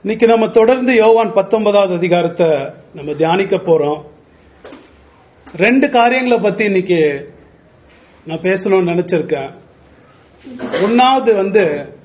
இன்னைக்கு நம்ம தொடர்ந்து யோவான் பத்தொன்பதாவது அதிகாரத்தை நம்ம தியானிக்க போறோம் ரெண்டு காரியங்களை பத்தி இன்னைக்கு நான் பேசணும்னு நினைச்சிருக்கேன் ஒன்னாவது வந்து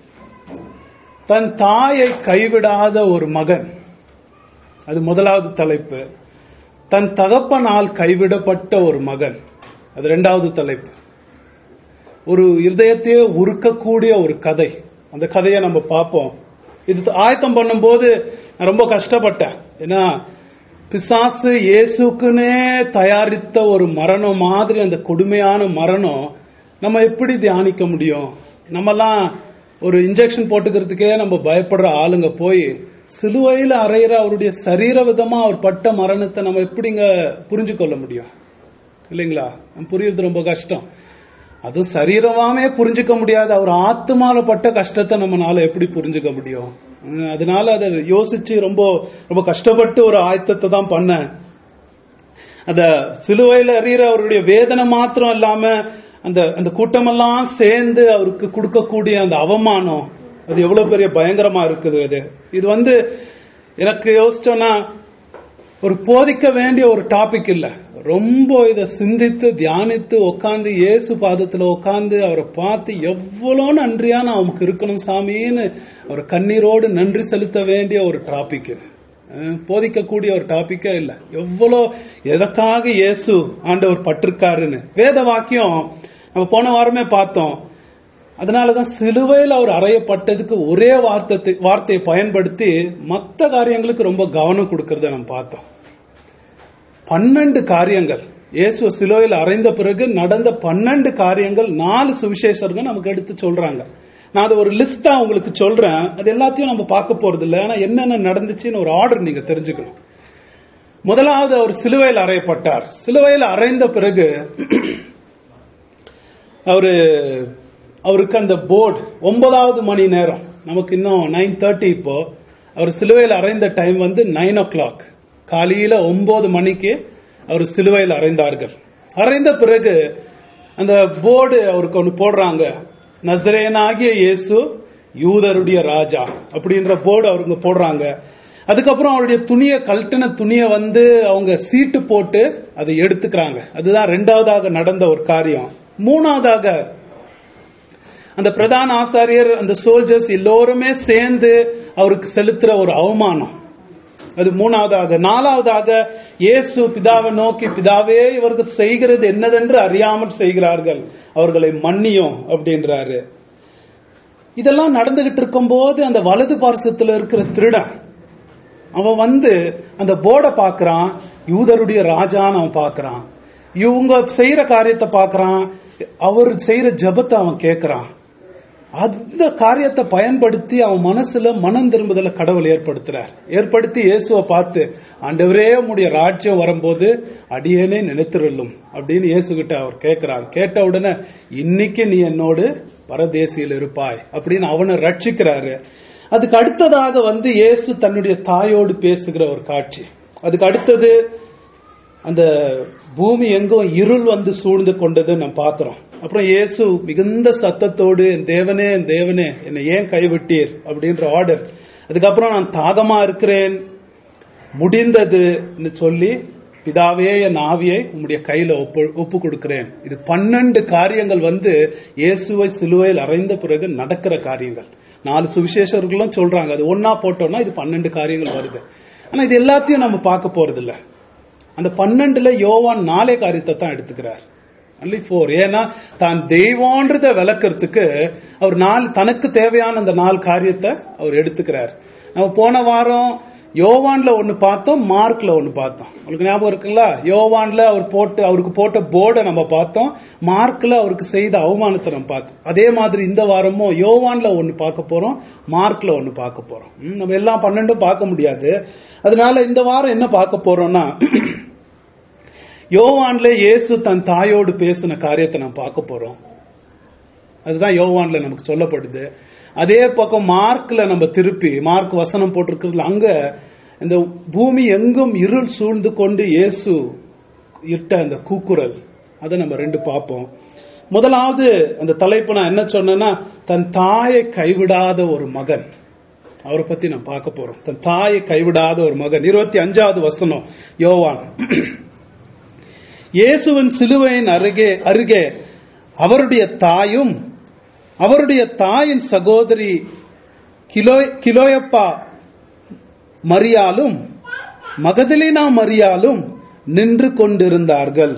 தன் தாயை கைவிடாத ஒரு மகன் அது முதலாவது தலைப்பு தன் தகப்பனால் கைவிடப்பட்ட ஒரு மகன் அது ரெண்டாவது தலைப்பு ஒரு இருதயத்தையே உருக்கக்கூடிய ஒரு கதை அந்த கதையை நம்ம பார்ப்போம் இது ஆயத்தம் பண்ணும்போது நான் ரொம்ப கஷ்டப்பட்டேன் ஏன்னா பிசாசு இயேசுக்குன்னே தயாரித்த ஒரு மரணம் மாதிரி அந்த கொடுமையான மரணம் நம்ம எப்படி தியானிக்க முடியும் நம்மலாம் ஒரு இன்ஜெக்ஷன் போட்டுக்கிறதுக்கே நம்ம பயப்படுற ஆளுங்க போய் சிலுவையில் அறையிற அவருடைய சரீர விதமா அவர் பட்ட மரணத்தை நம்ம எப்படிங்க புரிஞ்சு கொள்ள முடியும் இல்லைங்களா புரியுறது ரொம்ப கஷ்டம் அதுவும் சரீரமாமே புரிஞ்சுக்க முடியாது அவர் ஆத்மால பட்ட கஷ்டத்தை நம்மனால எப்படி புரிஞ்சுக்க முடியும் அதனால அதை யோசிச்சு ரொம்ப ரொம்ப கஷ்டப்பட்டு ஒரு ஆயத்தத்தை தான் பண்ணேன் அந்த சிலுவையில் அறிகிற அவருடைய வேதனை மாத்திரம் இல்லாம அந்த அந்த கூட்டமெல்லாம் சேர்ந்து அவருக்கு கொடுக்கக்கூடிய அந்த அவமானம் அது எவ்வளவு பெரிய பயங்கரமா இருக்குது அது இது வந்து எனக்கு யோசிச்சோன்னா ஒரு போதிக்க வேண்டிய ஒரு டாபிக் இல்ல ரொம்ப இதை சிந்தித்து தியானித்து உட்காந்து இயேசு பாதத்துல உட்காந்து அவரை பார்த்து எவ்வளோ நன்றியா நான் அவனுக்கு இருக்கணும் சாமின்னு அவர் கண்ணீரோடு நன்றி செலுத்த வேண்டிய ஒரு டாபிக் இது போதிக்கக்கூடிய ஒரு டாபிக்கே இல்ல எவ்வளோ எதற்காக இயேசு ஆண்டவர் பட்டிருக்காருன்னு வேத வாக்கியம் நம்ம போன வாரமே பார்த்தோம் அதனாலதான் சிலுவையில் அவர் அறையப்பட்டதுக்கு ஒரே வார்த்தை வார்த்தையை பயன்படுத்தி மற்ற காரியங்களுக்கு ரொம்ப கவனம் கொடுக்கறத நம்ம பார்த்தோம் பன்னெண்டு காரியங்கள் இயேசு சிலுவையில் அறைந்த பிறகு நடந்த பன்னெண்டு காரியங்கள் நாலு சுவிசேஷர்கள் நமக்கு எடுத்து சொல்றாங்க நான் அதை ஒரு லிஸ்டா உங்களுக்கு சொல்றேன் அது எல்லாத்தையும் நம்ம பார்க்க போறது இல்லை ஆனா என்னென்ன நடந்துச்சுன்னு ஒரு ஆர்டர் நீங்க தெரிஞ்சுக்கணும் முதலாவது அவர் சிலுவையில் அறையப்பட்டார் சிலுவையில் அறைந்த பிறகு அவரு அவருக்கு அந்த போர்டு ஒன்பதாவது மணி நேரம் நமக்கு இன்னும் நைன் தேர்ட்டி இப்போ அவர் சிலுவையில் அறைந்த டைம் வந்து நைன் ஓ கிளாக் காலையில ஒன்பது மணிக்கு அவர் சிலுவையில் அறைந்தார்கள் அறைந்த பிறகு அந்த போர்டு அவருக்கு ஒன்று போடுறாங்க நசரேனாகிய இயேசு யூதருடைய ராஜா அப்படின்ற போர்டு அவருக்கு போடுறாங்க அதுக்கப்புறம் அவருடைய துணியை கழட்டின துணியை வந்து அவங்க சீட்டு போட்டு அதை எடுத்துக்கிறாங்க அதுதான் ரெண்டாவதாக நடந்த ஒரு காரியம் மூணாவதாக அந்த பிரதான ஆசாரியர் அந்த சோல்ஜர்ஸ் எல்லோருமே சேர்ந்து அவருக்கு செலுத்துற ஒரு அவமானம் அது மூணாவதாக நாலாவதாக இயேசு பிதாவை நோக்கி பிதாவே இவர்கள் செய்கிறது என்னதென்று அறியாமல் செய்கிறார்கள் அவர்களை மன்னியும் அப்படின்றாரு இதெல்லாம் நடந்துகிட்டு இருக்கும் போது அந்த வலது பார்சத்துல இருக்கிற திருடன் அவன் வந்து அந்த போர்டை பாக்குறான் யூதருடைய ராஜான்னு அவன் பாக்குறான் இவங்க செய்யற காரியத்தை பாக்குறான் அவர் செய்யற ஜபத்தை அவன் கேட்கிறான் அந்த காரியத்தை பயன்படுத்தி அவன் மனசுல மனம் திரும்புதல கடவுள் ஏற்படுத்துறார் ஏற்படுத்தி இயேசுவை பார்த்து ஆண்டவரே உடைய ராஜ்யம் வரும்போது அடியேனே நினைத்திருளும் அப்படின்னு இயேசு கிட்ட அவர் கேட்கிறார் கேட்ட உடனே இன்னைக்கு நீ என்னோடு பரதேசியில் இருப்பாய் அப்படின்னு அவனை ரட்சிக்கிறாரு அதுக்கு அடுத்ததாக வந்து இயேசு தன்னுடைய தாயோடு பேசுகிற ஒரு காட்சி அதுக்கு அடுத்தது அந்த பூமி எங்கும் இருள் வந்து சூழ்ந்து கொண்டது நம்ம பாக்குறோம் அப்புறம் இயேசு மிகுந்த சத்தத்தோடு தேவனே தேவனே என்னை ஏன் கைவிட்டீர் அப்படின்ற ஆர்டர் அதுக்கப்புறம் நான் தாகமா இருக்கிறேன் முடிந்தது சொல்லி பிதாவே என் ஆவியை உம்முடைய கையில ஒப்பு ஒப்பு கொடுக்கிறேன் இது பன்னெண்டு காரியங்கள் வந்து இயேசுவை சிலுவையில் அறைந்த பிறகு நடக்கிற காரியங்கள் நாலு சுவிசேஷர்களும் சொல்றாங்க அது ஒன்னா போட்டோம்னா இது பன்னெண்டு காரியங்கள் வருது ஆனா இது எல்லாத்தையும் நம்ம பார்க்க போறது இல்லை அந்த பன்னெண்டுல யோவான் நாலே காரியத்தை தான் எடுத்துக்கிறார் ஒன்லி ஃபோர் ஏன்னா தான் தெய்வம்ன்றத விளக்கறதுக்கு அவர் நாலு தனக்கு தேவையான அந்த நாலு காரியத்தை அவர் எடுத்துக்கிறார் நம்ம போன வாரம் யோவான்ல ஒன்னு பார்த்தோம் மார்க்ல ஒன்னு பார்த்தோம் உங்களுக்கு ஞாபகம் இருக்குங்களா யோவான்ல அவர் போட்டு அவருக்கு போட்ட போர்டை நம்ம பார்த்தோம் மார்க்ல அவருக்கு செய்த அவமானத்தை நம்ம பார்த்தோம் அதே மாதிரி இந்த வாரமும் யோவான்ல ஒன்னு பார்க்க போறோம் மார்க்ல ஒன்னு பார்க்க போறோம் நம்ம எல்லாம் பன்னெண்டும் பார்க்க முடியாது அதனால இந்த வாரம் என்ன பார்க்க போறோம்னா யோவான்ல இயேசு தன் தாயோடு பேசின காரியத்தை நம்ம பார்க்க போறோம் அதுதான் யோவான்ல நமக்கு சொல்லப்படுது அதே பக்கம் மார்க்ல நம்ம திருப்பி மார்க் வசனம் போட்டிருக்கிறதுல அங்க இந்த பூமி எங்கும் இருள் சூழ்ந்து கொண்டு இயேசு இட்ட அந்த கூக்குரல் அதை நம்ம ரெண்டு பார்ப்போம் முதலாவது அந்த தலைப்பு நான் என்ன சொன்னேன்னா தன் தாயை கைவிடாத ஒரு மகன் அவரை பத்தி நான் பார்க்க போறோம் தன் தாயை கைவிடாத ஒரு மகன் இருபத்தி அஞ்சாவது வசனம் யோவான் இயேசுவின் சிலுவையின் அருகே அருகே அவருடைய தாயும் அவருடைய தாயின் சகோதரி கிலோ கிலோயப்பா மரியாலும் மகதலினா மரியாலும் நின்று கொண்டிருந்தார்கள்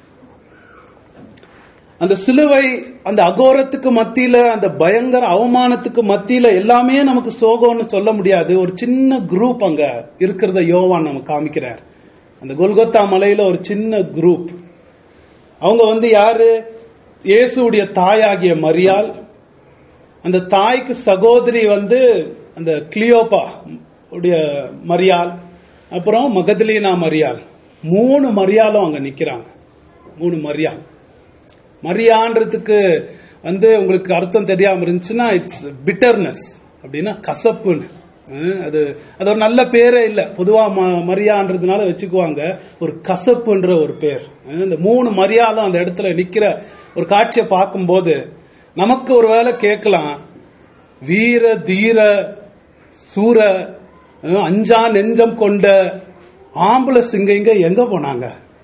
அந்த சிலுவை அந்த அகோரத்துக்கு மத்தியில அந்த பயங்கர அவமானத்துக்கு மத்தியில எல்லாமே நமக்கு சோகம்னு சொல்ல முடியாது ஒரு சின்ன குரூப் அங்க இருக்கிறத யோவான் நம்ம காமிக்கிறார் அந்த கொல்கத்தா மலையில ஒரு சின்ன குரூப் அவங்க வந்து யாரு இயேசுடைய தாயாகிய மரியாள் அந்த தாய்க்கு சகோதரி வந்து அந்த கிளியோப்பா உடைய மரியாள் அப்புறம் மகதலீனா மரியாள் மூணு மரியாளும் அங்க நிக்கிறாங்க மூணு மரியாள் மரியான்றதுக்கு வந்து உங்களுக்கு அர்த்தம் தெரியாம இருந்துச்சுன்னா இட்ஸ் பிட்டர்னஸ் அப்படின்னா கசப்புன்னு அஹ் அது அது ஒரு நல்ல பேரே இல்ல பொதுவா ம- மரியான்றதுனால வச்சுக்குவாங்க ஒரு கசப்புன்ற ஒரு பேர் அஹ் இந்த மூணு மரியாலும் அந்த இடத்துல நிக்கிற ஒரு காட்சியை பார்க்கும்போது நமக்கு ஒரு வேளை கேட்கலாம் வீர தீர சூர அஹ் அஞ்சா நெஞ்சம் கொண்ட ஆம்பளை சிங்கங்க எங்க போனாங்க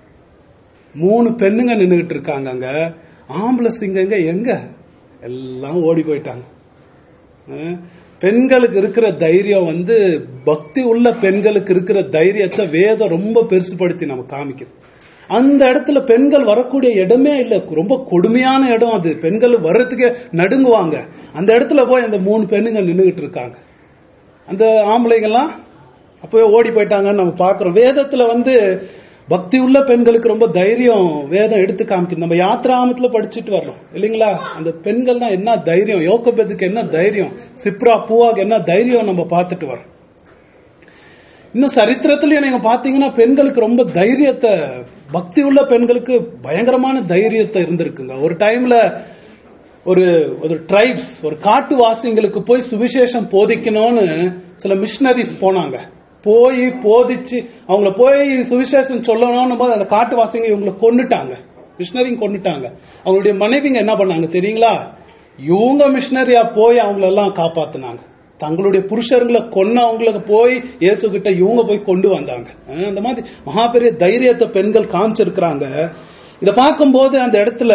மூணு பெண்ணுங்க நின்னுகிட்டு இருக்காங்க அங்க ஆம்பளை சிங்கங்க எங்க எல்லாம் ஓடி போயிட்டாங்க அஹ் பெண்களுக்கு இருக்கிற தைரியம் வந்து பக்தி உள்ள பெண்களுக்கு இருக்கிற தைரியத்தை வேதம் ரொம்ப பெருசுபடுத்தி நம்ம காமிக்குது அந்த இடத்துல பெண்கள் வரக்கூடிய இடமே இல்ல ரொம்ப கொடுமையான இடம் அது பெண்கள் வர்றதுக்கே நடுங்குவாங்க அந்த இடத்துல போய் அந்த மூணு பெண்ணுங்க நின்னுகிட்டு இருக்காங்க அந்த ஆம்பளைங்கெல்லாம் அப்பவே ஓடி போயிட்டாங்கன்னு நம்ம பார்க்கிறோம் வேதத்துல வந்து பக்தி உள்ள பெண்களுக்கு ரொம்ப தைரியம் வேதம் எடுத்து காமிக்குது நம்ம யாத்ராமத்துல படிச்சுட்டு வர்றோம் இல்லைங்களா அந்த பெண்கள் தான் என்ன தைரியம் யோகபத்துக்கு என்ன தைரியம் சிப்ரா பூவாக்கு என்ன தைரியம் நம்ம பார்த்துட்டு வரோம் இன்னும் சரித்திரத்திலயும் நீங்க பாத்தீங்கன்னா பெண்களுக்கு ரொம்ப தைரியத்தை பக்தி உள்ள பெண்களுக்கு பயங்கரமான தைரியத்தை இருந்திருக்குங்க ஒரு டைம்ல ஒரு ஒரு ட்ரைப்ஸ் ஒரு காட்டுவாசிங்களுக்கு போய் சுவிசேஷம் போதிக்கணும்னு சில மிஷினரிஸ் போனாங்க போய் போதிச்சு அவங்கள போய் சுவிசேஷம் சொல்லணும்னு போது அந்த காட்டுவாசிங்க இவங்களை கொன்னுட்டாங்க மிஷினரிங்க கொன்னுட்டாங்க அவங்களுடைய மனைவிங்க என்ன பண்ணாங்க தெரியுங்களா இவங்க மிஷினரியா போய் அவங்களெல்லாம் காப்பாத்துனாங்க தங்களுடைய புருஷர்களை கொன்னவங்களுக்கு போய் இயேசு கிட்ட இவங்க போய் கொண்டு வந்தாங்க அஹ் அந்த மாதிரி மகா பெரிய தைரியத்தை பெண்கள் காமிச்சிருக்கிறாங்க இத பார்க்கும்போது அந்த இடத்துல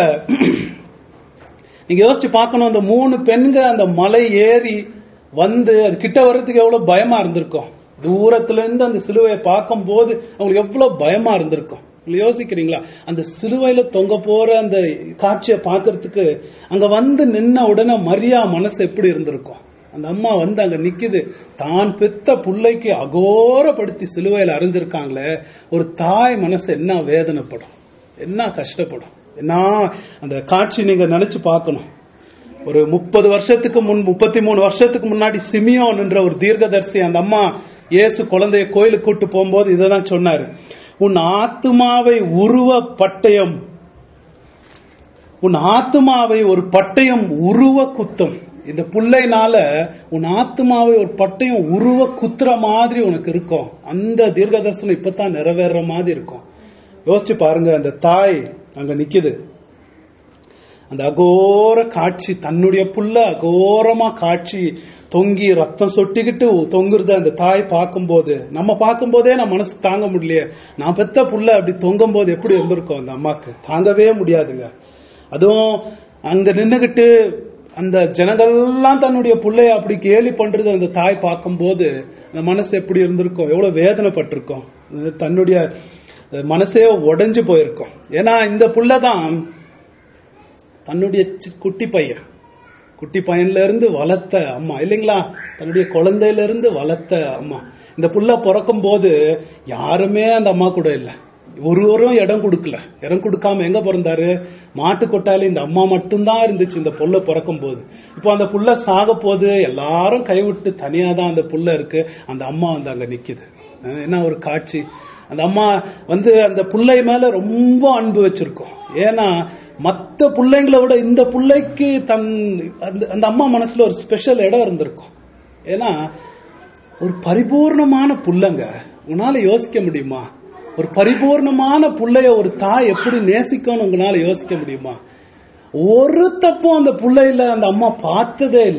நீங்க யோசிச்சு பார்க்கணும் அந்த மூணு பெண்க அந்த மலை ஏறி வந்து அது கிட்ட வர்றதுக்கு எவ்வளவு பயமா இருந்திருக்கும் தூரத்துல இருந்து அந்த சிலுவையை பார்க்கும் போது அவங்களுக்கு எவ்வளவு பயமா இருந்திருக்கும் நீங்க யோசிக்கிறீங்களா அந்த சிலுவையில தொங்க போற அந்த காட்சியை பார்க்கிறதுக்கு அங்க வந்து நின்ன உடனே மரியா மனசு எப்படி இருந்திருக்கும் அந்த அம்மா வந்து அங்க நிக்குது தான் பெத்த புள்ளைக்கு அகோரப்படுத்தி சிலுவையில அரைஞ்சிருக்காங்களே ஒரு தாய் மனசு என்ன வேதனைப்படும் என்ன கஷ்டப்படும் என்ன அந்த காட்சி நீங்க நினைச்சு பார்க்கணும் ஒரு முப்பது வருஷத்துக்கு முன் முப்பத்தி மூணு வருஷத்துக்கு முன்னாடி சிமியோன் என்ற ஒரு தீர்க்கதரிசி அந்த அம்மா இயேசு குழந்தைய கோயிலுக்கு கூட்டு போகும்போது இததான் சொன்னாரு உன் ஆத்துமாவை உருவ பட்டயம் உன் ஆத்துமாவை ஒரு பட்டயம் உருவ குத்தும் இந்த புள்ளைனால உன் ஆத்துமாவை ஒரு பட்டயம் உருவ குத்துற மாதிரி உனக்கு இருக்கும் அந்த தீர்க்க தரிசனம் இப்பதான் நிறைவேற மாதிரி இருக்கும் யோசிச்சு பாருங்க அந்த தாய் அங்க நிக்குது அந்த அகோர காட்சி தன்னுடைய புள்ள அகோரமா காட்சி தொங்கி ரத்தம் சொட்டிக்கிட்டு தொங்குறத அந்த தாய் பார்க்கும்போது நம்ம பார்க்கும்போதே நம்ம மனசு தாங்க முடியலையே நான் பெத்த புள்ள அப்படி தொங்கும் போது எப்படி இருந்திருக்கும் அந்த அம்மாக்கு தாங்கவே முடியாதுங்க அதுவும் அங்க நின்னுகிட்டு அந்த ஜனங்கள்லாம் தன்னுடைய புள்ளைய அப்படி கேலி பண்றது அந்த தாய் பார்க்கும்போது அந்த மனசு எப்படி இருந்திருக்கும் எவ்வளவு வேதனைப்பட்டிருக்கும் அது தன்னுடைய மனசே உடைஞ்சு போயிருக்கும் ஏன்னா இந்த புள்ளதான் தன்னுடைய சி- குட்டி பையன் குட்டி பையன்ல இருந்து வளர்த்த அம்மா இல்லைங்களா தன்னுடைய குழந்தையில இருந்து வளர்த்த அம்மா இந்த புள்ள பிறக்கும் போது யாருமே அந்த அம்மா கூட இல்ல ஒருவரும் இடம் கொடுக்கல இடம் கொடுக்காம எங்க பிறந்தாரு மாட்டு கொட்டாயில இந்த அம்மா மட்டும்தான் இருந்துச்சு இந்த புள்ள பிறக்கும் போது இப்போ அந்த புள்ள சாக போது எல்லாரும் கைவிட்டு தனியா தான் அந்த புள்ள இருக்கு அந்த அம்மா வந்து அங்க நிக்குது அஹ் என்ன ஒரு காட்சி அந்த அம்மா வந்து அந்த புள்ளை மேல ரொம்ப அன்பு வச்சிருக்கோம் ஏன்னா மத்த பிள்ளைங்களை விட இந்த பிள்ளைக்கு தன் அந்த அந்த அம்மா மனசுல ஒரு ஸ்பெஷல் இடம் இருந்திருக்கும் ஏன்னா ஒரு பரிபூர்ணமான புள்ளங்க உன்னால யோசிக்க முடியுமா ஒரு பரிபூர்ணமான புள்ளைய ஒரு தாய் எப்படி நேசிக்கணும்னு உங்களால யோசிக்க முடியுமா ஒரு தப்பும் அந்த புள்ளையில அந்த அம்மா பார்த்ததே இல்லை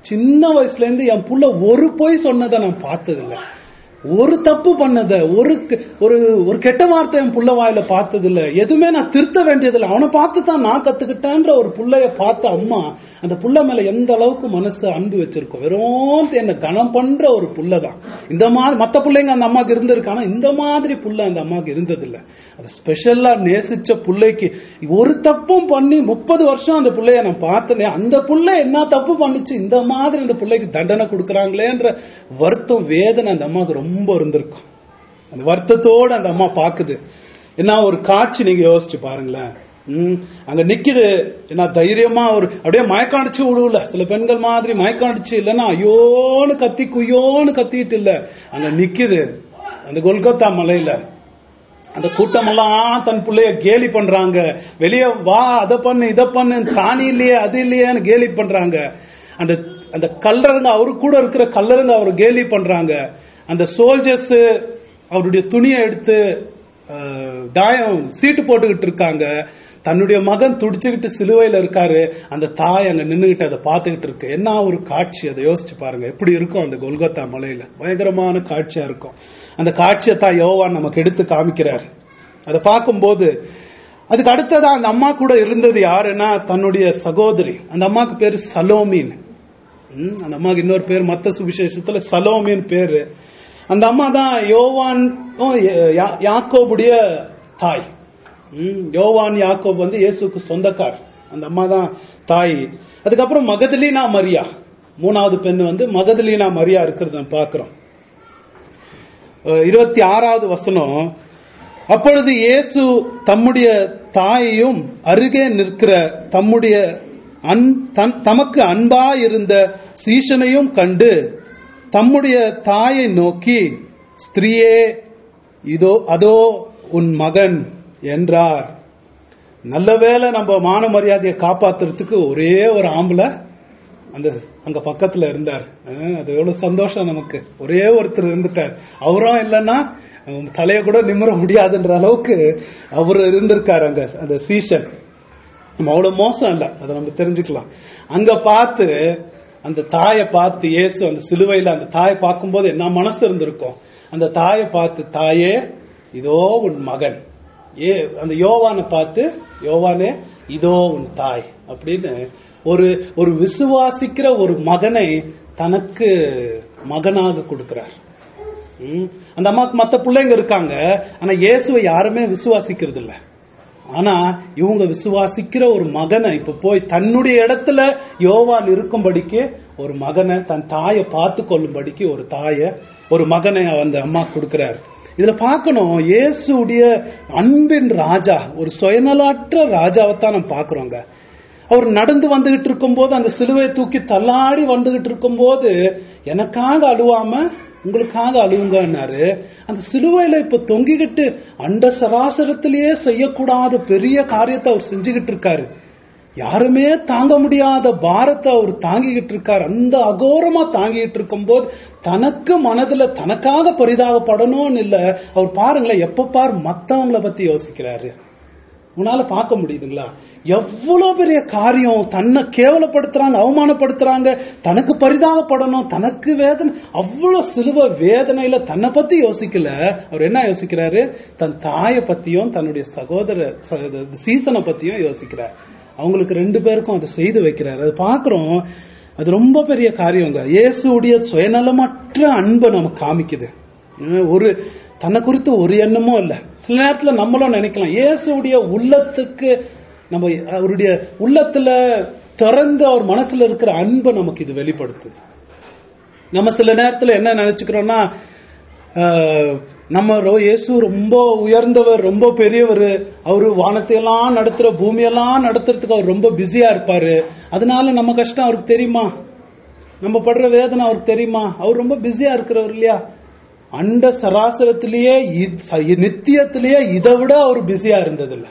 சின்ன வயசுல இருந்து என் புள்ள ஒரு பொய் சொன்னதை நான் பார்த்ததில்ல ஒரு தப்பு பண்ணத ஒரு க- ஒரு ஒரு கெட்ட வார்த்தை என் புள்ள வாயில பார்த்தது இல்ல எதுவுமே நான் திருத்த வேண்டியதில்லை அவனை பார்த்து தான் நான் கத்துக்கிட்டேன்ற ஒரு புள்ளைய பார்த்த அம்மா அந்த புள்ள மேல எந்த அளவுக்கு மனசு அன்பு வச்சிருக்கோம் வெறும் என்ன கனம் பண்ற ஒரு புள்ள தான் இந்த மாதிரி மத்த பிள்ளைங்க அந்த அம்மாக்கு இருந்திருக்கு ஆனா இந்த மாதிரி புள்ள அந்த அம்மாக்கு இருந்தது இல்ல அது ஸ்பெஷலா நேசிச்ச புள்ளைக்கு ஒரு தப்பும் பண்ணி முப்பது வருஷம் அந்த புள்ளைய நான் பார்த்தனே அந்த புள்ள என்ன தப்பு பண்ணுச்சு இந்த மாதிரி இந்த புள்ளைக்கு தண்டனை கொடுக்கறாங்களேன்ற வருத்தம் வேதனை அந்த அம்மாவுக்கு ரொம்ப இருந்திருக்கும் அந்த வருத்தத்தோட அந்த அம்மா பாக்குது என்ன ஒரு காட்சி நீங்க யோசிச்சு பாருங்களேன் ம், அங்க நிக்குது என்ன தைரியமா ஒரு அப்படியே மயக்கம் அடிச்சு விடுவல சில பெண்கள் மாதிரி மயக்கம் அடிச்சு இல்லைன்னா ஐயோன்னு கத்தி குய்யோன்னு கத்திட்டு இல்ல அங்க நிக்குது அந்த கொல்கத்தா மலையில அந்த கூட்டமெல்லாம் தன் பிள்ளைய கேலி பண்றாங்க வெளியே வா அதை பண்ணு இதை பண்ணு சாணி இல்லையே அது இல்லையேன்னு கேலி பண்றாங்க அந்த அந்த கல்லறங்க அவரு கூட இருக்கிற கல்லறங்க அவர் கேலி பண்றாங்க அந்த சோல்ஜர்ஸ் அவருடைய துணியை எடுத்து அஹ், தாயம் சீட்டு போட்டுக்கிட்டு இருக்காங்க தன்னுடைய மகன் துடிச்சுக்கிட்டு சிலுவையில இருக்காரு அந்த தாய் அங்க நின்னுகிட்டு அதை பார்த்துக்கிட்டு இருக்கு என்ன ஒரு காட்சி அதை யோசிச்சு பாருங்க எப்படி இருக்கும் அந்த கொல்கத்தா மலையில பயங்கரமான காட்சியா இருக்கும் அந்த காட்சியை தான் யோவான் நமக்கு எடுத்து காமிக்கிறார் அதை பார்க்கும்போது அதுக்கு அடுத்ததா அந்த அம்மா கூட இருந்தது யாருன்னா தன்னுடைய சகோதரி அந்த அம்மாக்கு பேரு சலோமின் ம், அந்த அம்மாக்கு இன்னொரு பேர் மத்த சுவிசேஷத்துல சலோமின் பேரு அந்த அம்மா தான் யோவான் யா- யாக்கோபுடைய தாய் ம், யோவான் யாக்கோப் வந்து இயேசுக்கு சொந்தக்கார் அந்த அம்மா தான் தாய் அதுக்கப்புறம் மகதலீனா மரியா மூணாவது பெண் வந்து மகதலீனா மரியா இருக்கிறத நம்ம பார்க்கிறோம் இருபத்தி ஆறாவது வசனம் அப்பொழுது இயேசு தம்முடைய தாயையும் அருகே நிற்கிற தம்முடைய அன் தன்- தமக்கு அன்பா இருந்த சீஷனையும் கண்டு தம்முடைய தாயை நோக்கி ஸ்திரீயே இதோ அதோ உன் மகன் என்றார் நல்ல வேளை நம்ம மான மரியாதையை காப்பாத்துறதுக்கு ஒரே ஒரு ஆம்பளை அந்த அங்க பக்கத்துல இருந்தார் அஹ் அது எவ்வளவு சந்தோஷம் நமக்கு ஒரே ஒருத்தர் இருந்துட்டார் அவரும் இல்லைன்னா அவன் தலைய கூட நிமிர முடியாதுன்ற அளவுக்கு அவர் இருந்திருக்காரு அங்க அந்த சீசன் நம்ம அவ்வளவு மோசம் இல்ல அதை நம்ம தெரிஞ்சுக்கலாம் அங்க பார்த்து அந்த தாயை பார்த்து இயேசு அந்த சிலுவையில அந்த தாயை பார்க்கும்போது என்ன மனசு இருந்திருக்கும் அந்த தாயை பார்த்து தாயே இதோ உன் மகன் ஏ அந்த யோவானை பார்த்து யோவானே இதோ உன் தாய் அப்படின்னு ஒரு ஒரு விசுவாசிக்கிற ஒரு மகனை தனக்கு மகனாக கொடுக்கிறார் ம். அந்த அம்மாக்கு மத்த பிள்ளைங்க இருக்காங்க ஆனா இயேசுவை யாருமே விசுவாசிக்கிறது இல்ல ஆனா இவங்க விசுவாசிக்கிற ஒரு மகனை இப்ப போய் தன்னுடைய இடத்துல யோவான் இருக்கும்படிக்கு ஒரு மகனை தன் தாயை பார்த்து கொள்ளும்படிக்கு ஒரு தாயை ஒரு மகனை அந்த அம்மா கொடுக்கிறார் இதுல பார்க்கணும் இயேசுடைய அன்பின் ராஜா ஒரு சுயநலாற்ற ராஜாவைத்தான் நம்ம பார்க்கிறோங்க அவர் நடந்து வந்துகிட்டு இருக்கும்போது அந்த சிலுவையை தூக்கி தள்ளாடி வந்துகிட்டு இருக்கும்போது எனக்காக அழுவாம உங்களுக்காக அழுவுங்கன்னாரு அந்த சிலுவையில இப்ப தொங்கிக்கிட்டு அண்ட சராசரத்திலேயே செய்யக்கூடாத பெரிய காரியத்தை அவர் செஞ்சுக்கிட்டு இருக்காரு யாருமே தாங்க முடியாத பாரத்தை அவர் தாங்கிக்கிட்டு இருக்காரு அந்த அகோரமா தாங்கிட்டு இருக்கும்போது தனக்கு மனதுல தனக்காக பரிதாகப்படணும்னு இல்ல அவர் பாருங்களேன் எப்ப பார் மத்தவங்கள பத்தி யோசிக்கிறாரு உன்னால பார்க்க முடியுதுங்களா எவ்வளவு பெரிய காரியம் தன்னை கேவலப்படுத்துறாங்க அவமானப்படுத்துறாங்க தனக்கு பரிதாகப்படணும் தனக்கு வேதனை அவ்வளவு சிலுவ வேதனையில தன்னை பத்தி யோசிக்கல அவர் என்ன யோசிக்கிறாரு தன் தாயை பத்தியும் தன்னுடைய சகோதர ச- சீசனை பத்தியும் யோசிக்கிறார் அவங்களுக்கு ரெண்டு பேருக்கும் அதை செய்து வைக்கிறார் அது பாக்குறோம் அது ரொம்ப பெரிய காரியங்க இயேசுடைய சுயநலமற்ற அன்பை நமக்கு காமிக்குது உம், ஒரு தன்னை குறித்து ஒரு எண்ணமும் இல்ல சில நேரத்துல நம்மளும் நினைக்கலாம் இயேசுடைய உள்ளத்துக்கு நம்ம அவருடைய உள்ளத்துல திறந்த அவர் மனசுல இருக்கிற அன்பை நமக்கு இது வெளிப்படுத்துது நம்ம சில நேரத்துல என்ன நினைச்சுக்கிறோம்னா ஆஹ், நம்ம ரொ- இயேசு ரொம்ப உயர்ந்தவர் ரொம்ப பெரியவர் அவரு வானத்தையெல்லாம் நடத்துற பூமியெல்லாம் நடத்துறதுக்கு அவர் ரொம்ப பிஸியா இருப்பாரு அதனால நம்ம கஷ்டம் அவருக்கு தெரியுமா நம்ம படுற வேதனை அவருக்கு தெரியுமா அவர் ரொம்ப பிஸியா இருக்கிறவர் இல்லையா அண்ட சராசரத்திலேயே இ- ச- நித்தியத்திலேயே இதை விட அவர் பிஸியா இருந்ததில்ல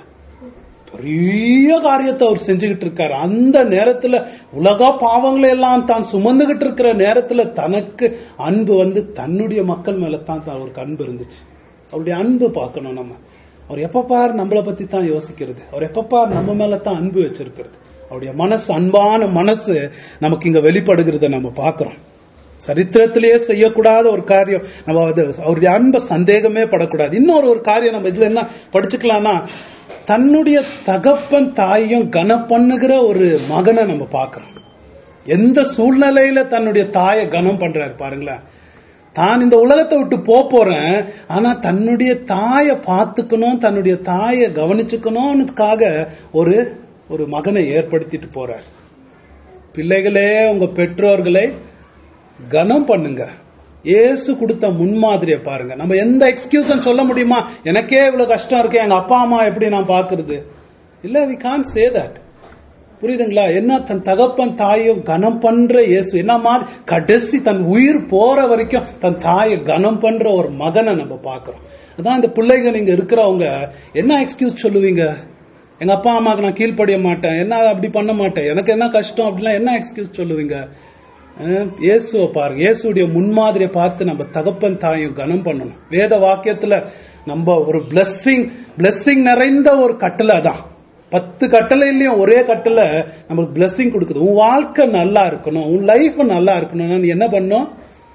பெரிய காரியத்தை அவர் செஞ்சுக்கிட்டு இருக்காரு அந்த நேரத்துல உலக பாவங்களை எல்லாம் தான் சுமந்துகிட்டு இருக்கிற நேரத்துல தனக்கு அன்பு வந்து தன்னுடைய மக்கள் மேல தான் தான் அவருக்கு அன்பு இருந்துச்சு அவருடைய அன்பு பார்க்கணும் நம்ம அவர் எப்ப பார் நம்மளை பத்தி தான் யோசிக்கிறது அவர் எப்ப பார் நம்ம மேல தான் அன்பு வச்சிருக்கிறது அவருடைய மனசு அன்பான மனசு நமக்கு இங்க வெளிப்படுகிறத நம்ம பார்க்கிறோம் சரித்திரத்திலேயே செய்யக்கூடாத ஒரு காரியம் நம்ம அது அவருடைய அன்பை சந்தேகமே படக்கூடாது இன்னொரு ஒரு காரியம் நம்ம இதுல என்ன படிச்சுக்கலாம்னா தன்னுடைய தகப்பன் தாயையும் கன பண்ணுகிற ஒரு மகனை நம்ம பார்க்கிறோம் எந்த சூழ்நிலையில தன்னுடைய தாயை கனம் பண்றாரு பாருங்களேன் தான் இந்த உலகத்தை விட்டு போப் போறேன் ஆனா தன்னுடைய தாயை பார்த்துக்கணும் தன்னுடைய தாயை கவனிச்சுக்கணும்னுக்காக ஒரு ஒரு மகனை ஏற்படுத்திட்டு போறார் பிள்ளைகளே உங்க பெற்றோர்களை கனம் பண்ணுங்க இயேசு கொடுத்த முன்மாதிரியை பாருங்க நம்ம எந்த எக்ஸ்கியூஸும் சொல்ல முடியுமா எனக்கே இவ்வளவு கஷ்டம் இருக்கு எங்க அப்பா அம்மா எப்படி நான் பாக்குறது இல்ல வி கான் சே தட் புரியுதுங்களா என்ன தன் தகப்பன் தாயும் கனம் பண்ற இயேசு என்ன மாதிரி கடைசி தன் உயிர் போற வரைக்கும் தன் தாயை கனம் பண்ற ஒரு மகனை நம்ம பார்க்கிறோம் அதான் இந்த பிள்ளைங்க நீங்க இருக்கிறவங்க என்ன எக்ஸ்கியூஸ் சொல்லுவீங்க எங்க அப்பா அம்மாவுக்கு நான் கீழ்ப்படிய மாட்டேன் என்ன அப்படி பண்ண மாட்டேன் எனக்கு என்ன கஷ்டம் அப்படிலாம் என்ன எக்ஸ்கியூஸ் சொல்லுவீங்க அஹ், இயேசுவை பாருங்க இயேசுடைய முன்மாதிரியை பார்த்து நம்ம தகப்பன் தாயும் கனம் பண்ணணும் வேத வாக்கியத்துல நம்ம ஒரு பிளஸ்ஸிங் பிளஸ்ஸிங் நிறைந்த ஒரு கட்டளை தான் பத்து கட்டளையிலயும் ஒரே கட்டளை நமக்கு பிளஸ்ஸிங் கொடுக்குது உன் வாழ்க்கை நல்லா இருக்கணும் உன் லைஃப் நல்லா இருக்கணும்னா நீ என்ன பண்ணும்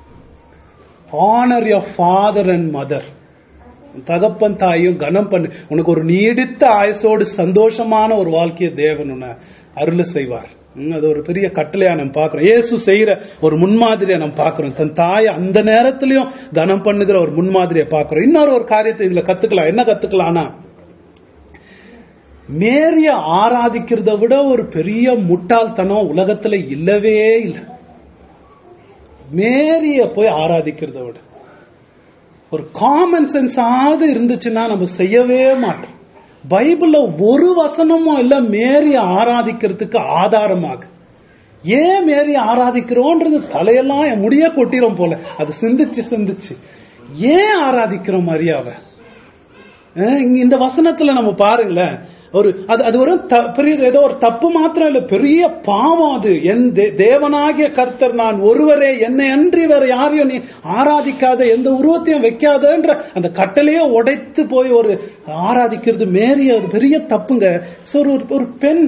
honour your father and mother தகப்பன் தாயும் கனம் பண்ணு உனக்கு ஒரு நீடித்த ஆயுசோடு சந்தோஷமான ஒரு வாழ்க்கையை தேவன் உன்னை அருள் செய்வார் ம், அது ஒரு பெரிய கட்டளையா நம்ம பார்க்கிறோம் இயேசு செய்யற ஒரு முன்மாதிரியை நம்ம பார்க்கிறோம் தன் தாயை அந்த நேரத்திலையும் கனம் பண்ணுகிற ஒரு முன்மாதிரியை பார்க்கிறோம் இன்னொரு ஒரு காரியத்தை இதுல கத்துக்கலாம் என்ன கத்துக்கலாம்னா மேரிய ஆராதிக்கிறத விட ஒரு பெரிய முட்டாள்தனம் உலகத்துல இல்லவே இல்லை மேரிய போய் ஆராதிக்கிறத விட ஒரு காமன் சென்ஸ் ஆவது இருந்துச்சுன்னா நம்ம செய்யவே மாட்டோம் பைபிள்ல ஒரு வசனமும் இல்ல மேரிய ஆராதிக்கிறதுக்கு ஆதாரமாக ஏன் மேரி ஆராதிக்கிறோன்றது தலையெல்லாம் என் முடிய கொட்டிரும் போல அது சிந்திச்சு சிந்திச்சு ஏன் ஆராதிக்கிறோம் மரியாவை அஹ் இங்க இந்த வசனத்துல நம்ம பாருங்களேன் ஒரு அது அது ஒரு த- பெரிய ஏதோ ஒரு தப்பு மாத்திரம் இல்ல பெரிய பாவம் அது என் தே- தேவனாகிய கர்த்தர் நான் ஒருவரே என்னை அன்றி வேற யாரையும் நீ ஆராதிக்காத எந்த உருவத்தையும் வைக்காதன்ற அந்த கட்டளையே உடைத்து போய் ஒரு ஆராதிக்கிறது மேரி அது பெரிய தப்புங்க So, ஒரு ஒரு பெண்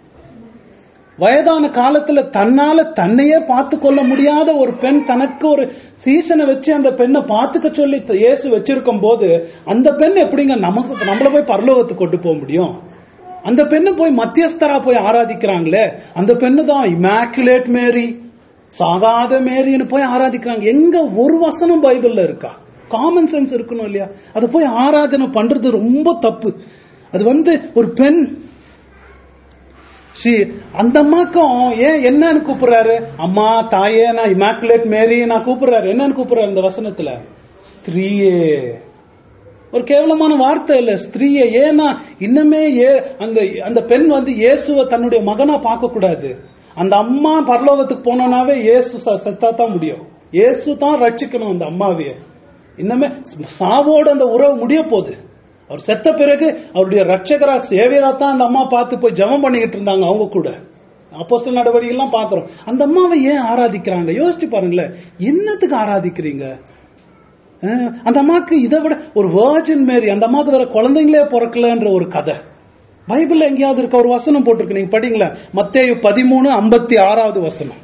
வயதான காலத்துல தன்னால தன்னையே பார்த்து கொள்ள முடியாத ஒரு பெண் தனக்கு ஒரு சீசனை வச்சு அந்த பெண்ணை பார்த்துக்க சொல்லி த- இயேசு வச்சிருக்கும் போது அந்த பெண் எப்படிங்க நமக்கு நம்மள போய் பரலோகத்துக்கு கொண்டு போக முடியும் அந்த பெண்ணு போய் மத்தியஸ்தரா போய் ஆராதிக்கிறாங்களே அந்த பெண்ணு தான் இமாக்குலேட் மேரி சாகாத மேரின்னு போய் ஆராதிக்கிறாங்க எங்க ஒரு வசனம் பைபிள்ல இருக்கா காமன் சென்ஸ் இருக்கணும் இல்லையா அதை போய் ஆராதனை பண்றது ரொம்ப தப்பு அது வந்து ஒரு பெண் சி அந்த அம்மாக்கும் ஏன் என்னன்னு கூப்பிடுறாரு அம்மா தாயே நான் இமாக்குலேட் மேரி நான் கூப்பிடுறாரு என்னன்னு கூப்பிடுறாரு இந்த வசனத்துல ஸ்திரீயே ஒரு கேவலமான வார்த்தை இல்ல ஸ்திரீயே ஏன்னா இன்னுமே ஏ அந்த அந்த பெண் வந்து இயேசுவை தன்னுடைய மகனா பார்க்க கூடாது அந்த அம்மா பரலோகத்துக்கு போனோம்னாவே இயேசு ச- செத்தா தான் முடியும் இயேசு தான் ரட்சிக்கணும் அந்த அம்மாவையே இன்னுமே சாவோடு அந்த உறவு முடிய போகுது அவர் செத்த பிறகு அவருடைய ரட்சகரா சேவியரா தான் அந்த அம்மா பார்த்து போய் ஜெபம் பண்ணிக்கிட்டு இருந்தாங்க அவங்க கூட அப்போஸ்தல நடவடிக்கைலாம் பாக்குறோம் அந்த அம்மாவை ஏன் ஆராதிக்கிறாங்க யோசிச்சு பாருங்களேன் என்னத்துக்கு ஆராதிக்கிறீங்க அஹ், அந்த அம்மாக்கு இதை விட ஒரு வேர்ஜின் மேரி அந்த அம்மாக்கு வேற குழந்தைங்களே பிறக்கலன்ற ஒரு கதை பைபிள்ல எங்கேயாவது இருக்க ஒரு வசனம் போட்டிருக்கு நீங்க படிங்களேன் மத்தேயு பதிமூணு ஐம்பத்தி ஆறாவது வசனம்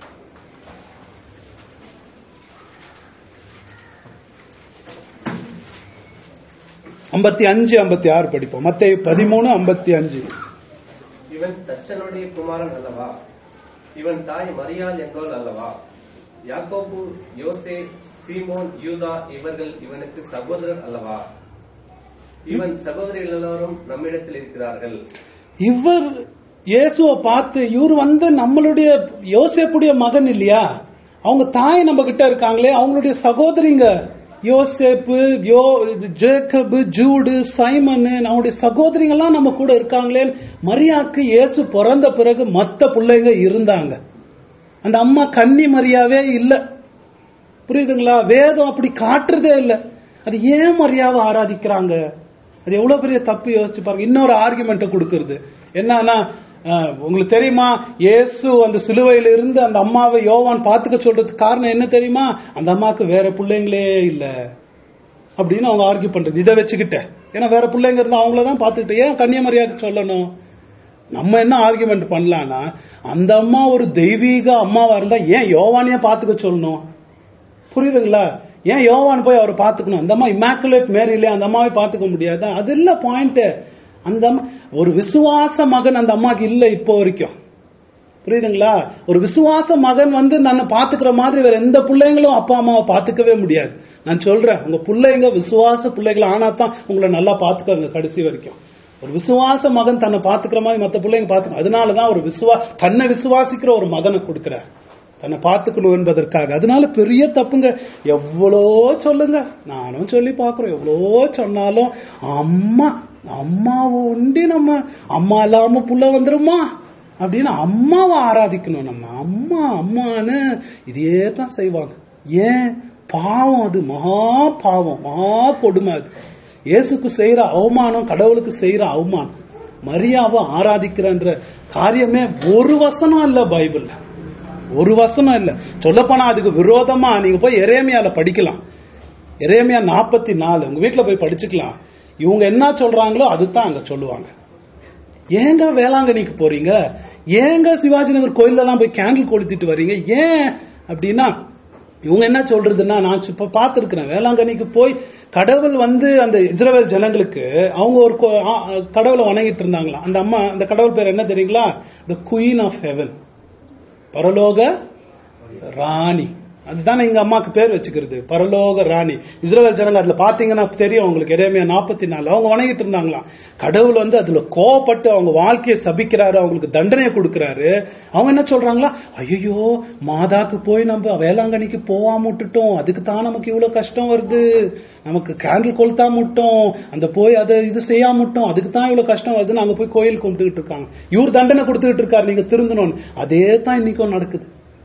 ஐம்பத்தி அஞ்சு ஐம்பத்தி ஆறு படிப்போம் மத்தேயு பதிமூணு ஐம்பத்தி அஞ்சு இவன் தச்சனுடைய குமாரன் அல்லவா இவன் தாய் மரியாள் என்பவள் அல்லவா யாக்கோபு யோசே சீமோன் யூதா இவர்கள் இவனுக்கு சகோதரர் அல்லவா இவன் சகோதரிகள் எல்லாரும் நம்மிடத்தில் இருக்கிறார்கள் இவர் இயேசுவை பார்த்து இவர் வந்து நம்மளுடைய யோசேப்புடைய மகன் இல்லையா அவங்க தாய் நம்ம கிட்ட இருக்காங்களே அவங்களுடைய சகோதரிங்க யோசேப்பு யோ இது ஜேக்கபு ஜூடு சைமன் அவங்களுடைய சகோதரிங்கெல்லாம் நம்ம கூட இருக்காங்களே மரியாக்கு இயேசு பிறந்த பிறகு மத்த பிள்ளைங்க இருந்தாங்க அந்த அம்மா கன்னி மரியாவே இல்ல புரியுதுங்களா வேதம் அப்படி காட்டுறதே இல்ல அது ஏன் மரியாவை ஆராதிக்கிறாங்க அது எவ்வளவு பெரிய தப்பு யோசிச்சு பாருங்க இன்னொரு ஆர்குமெண்ட் கொடுக்கறது என்னன்னா அஹ், உங்களுக்கு தெரியுமா இயேசு அந்த சிலுவையில இருந்து அந்த அம்மாவை யோவான் பாத்துக்க சொல்றதுக்கு காரணம் என்ன தெரியுமா அந்த அம்மாவுக்கு வேற பிள்ளைங்களே இல்ல அப்படின்னு அவங்க ஆர்கியூ பண்றது இதை வச்சுக்கிட்ட ஏன்னா வேற பிள்ளைங்க இருந்தா அவங்கள தான் பாத்துக்கிட்டு ஏன் கன்னியமரியாக்கு சொல்லணும் நம்ம என்ன ஆர்குமெண்ட் பண்ணலாம்னா அந்த அம்மா ஒரு தெய்வீக அம்மாவா இருந்தா ஏன் யோவானிய பாத்துக்க சொல்லணும் புரியுதுங்களா ஏன் யோவான் போய் அவரை பாத்துக்கணும் அந்த அம்மா இமாக்குலேட் மேரி இல்லையா அந்த அம்மாவை பாத்துக்க முடியாது அது இல்ல பாயிண்ட் அந்த அம்மா ஒரு விசுவாச மகன் அந்த அம்மாக்கு இல்ல இப்போ வரைக்கும் புரியுதுங்களா ஒரு விசுவாச மகன் வந்து நான் பாத்துக்கிற மாதிரி வேற எந்த பிள்ளைங்களும் அப்பா அம்மாவை பாத்துக்கவே முடியாது நான் சொல்றேன் உங்க பிள்ளைங்க விசுவாச பிள்ளைகள் ஆனா தான் உங்களை நல்லா பாத்துக்கோங்க கடைசி வரைக்கும் ஒரு விசுவாச மகன் தன்னை பாத்துக்கிற மாதிரி மத்த பிள்ளைங்க பாத்துக்கணும் அதனாலதான் ஒரு விசுவா தன்னை விசுவாசிக்கிற ஒரு மகனை கொடுக்கிறார் தன்னை பார்த்துக்கணும் என்பதற்காக அதனால பெரிய தப்புங்க எவ்வளோ சொல்லுங்க நானும் சொல்லி பார்க்கிறோம் எவ்வளோ சொன்னாலும் அம்மா அம்மாவை ஒண்டி நம்ம அம்மா இல்லாம புள்ள வந்துருமா அப்படின்னு அம்மாவை ஆராதிக்கணும் நம்ம அம்மா அம்மான்னு இதே தான் செய்வாங்க ஏன் பாவம் அது மகா பாவம் மகா கொடுமை அது இயேசுக்கு செய்யற அவமானம் கடவுளுக்கு செய்யற அவமானம் மரியாவை ஆராதிக்கிறன்ற காரியமே ஒரு வசனம் இல்ல பைபிள்ல ஒரு வசனம் இல்ல சொல்லப்போனா அதுக்கு விரோதமா நீங்க போய் எரேமியால படிக்கலாம் எரேமியா நாற்பத்தி நாலு உங்க வீட்டுல போய் படிச்சுக்கலாம் இவங்க என்ன சொல்றாங்களோ அதுதான் அங்க சொல்லுவாங்க ஏங்க வேளாங்கண்ணிக்கு போறீங்க ஏங்க சிவாஜி நகர் கோயில்ல எல்லாம் போய் கேண்டில் கொளுத்திட்டு வர்றீங்க ஏன் அப்படின்னா இவங்க என்ன சொல்றதுன்னா நான் இப்ப பார்த்திருக்கிறேன் வேளாங்கண்ணிக்கு போய் கடவுள் வந்து அந்த இஸ்ரவேல் ஜனங்களுக்கு அவங்க ஒரு கோ- ஆ- கடவுளை வணங்கிட்டு இருந்தாங்களாம் அந்த அம்மா அந்த கடவுள் பேர் என்ன தெரியுங்களா த குயின் ஆஃப் ஹெவன் பரலோக ராணி அதுதானே எங்க அம்மாக்கு பேர் வச்சுக்கிறது பரலோக ராணி இஸ்ரேல் ஜனங்க அதுல பாத்தீங்கன்னா தெரியும் உங்களுக்கு எரேமியா நாற்பத்தி நாலு அவங்க வணங்கிட்டு இருந்தாங்களாம் கடவுள் வந்து அதுல கோவப்பட்டு அவங்க வாழ்க்கையை சபிக்கிறாரு அவங்களுக்கு தண்டனையை கொடுக்கறாரு அவங்க என்ன சொல்றாங்களா ஐயோ மாதாக்கு போய் நம்ம வேளாங்கண்ணிக்கு போகாம விட்டுட்டோம் அதுக்கு தான் நமக்கு இவ்வளவு கஷ்டம் வருது நமக்கு கேண்டில் கொளுத்தாம விட்டோம் அந்த போய் அதை இது செய்யாம விட்டோம் அதுக்கு தான் இவ்வளவு கஷ்டம் வருதுன்னு அங்க போய் கோயில் கும்பிட்டுக்கிட்டு இருக்காங்க இவர் தண்டனை கொடுத்துக்கிட்டு இருக்காரு நீங்க திருந்தணும்னு அதே தான் இன்னைக்கும் நடக்குது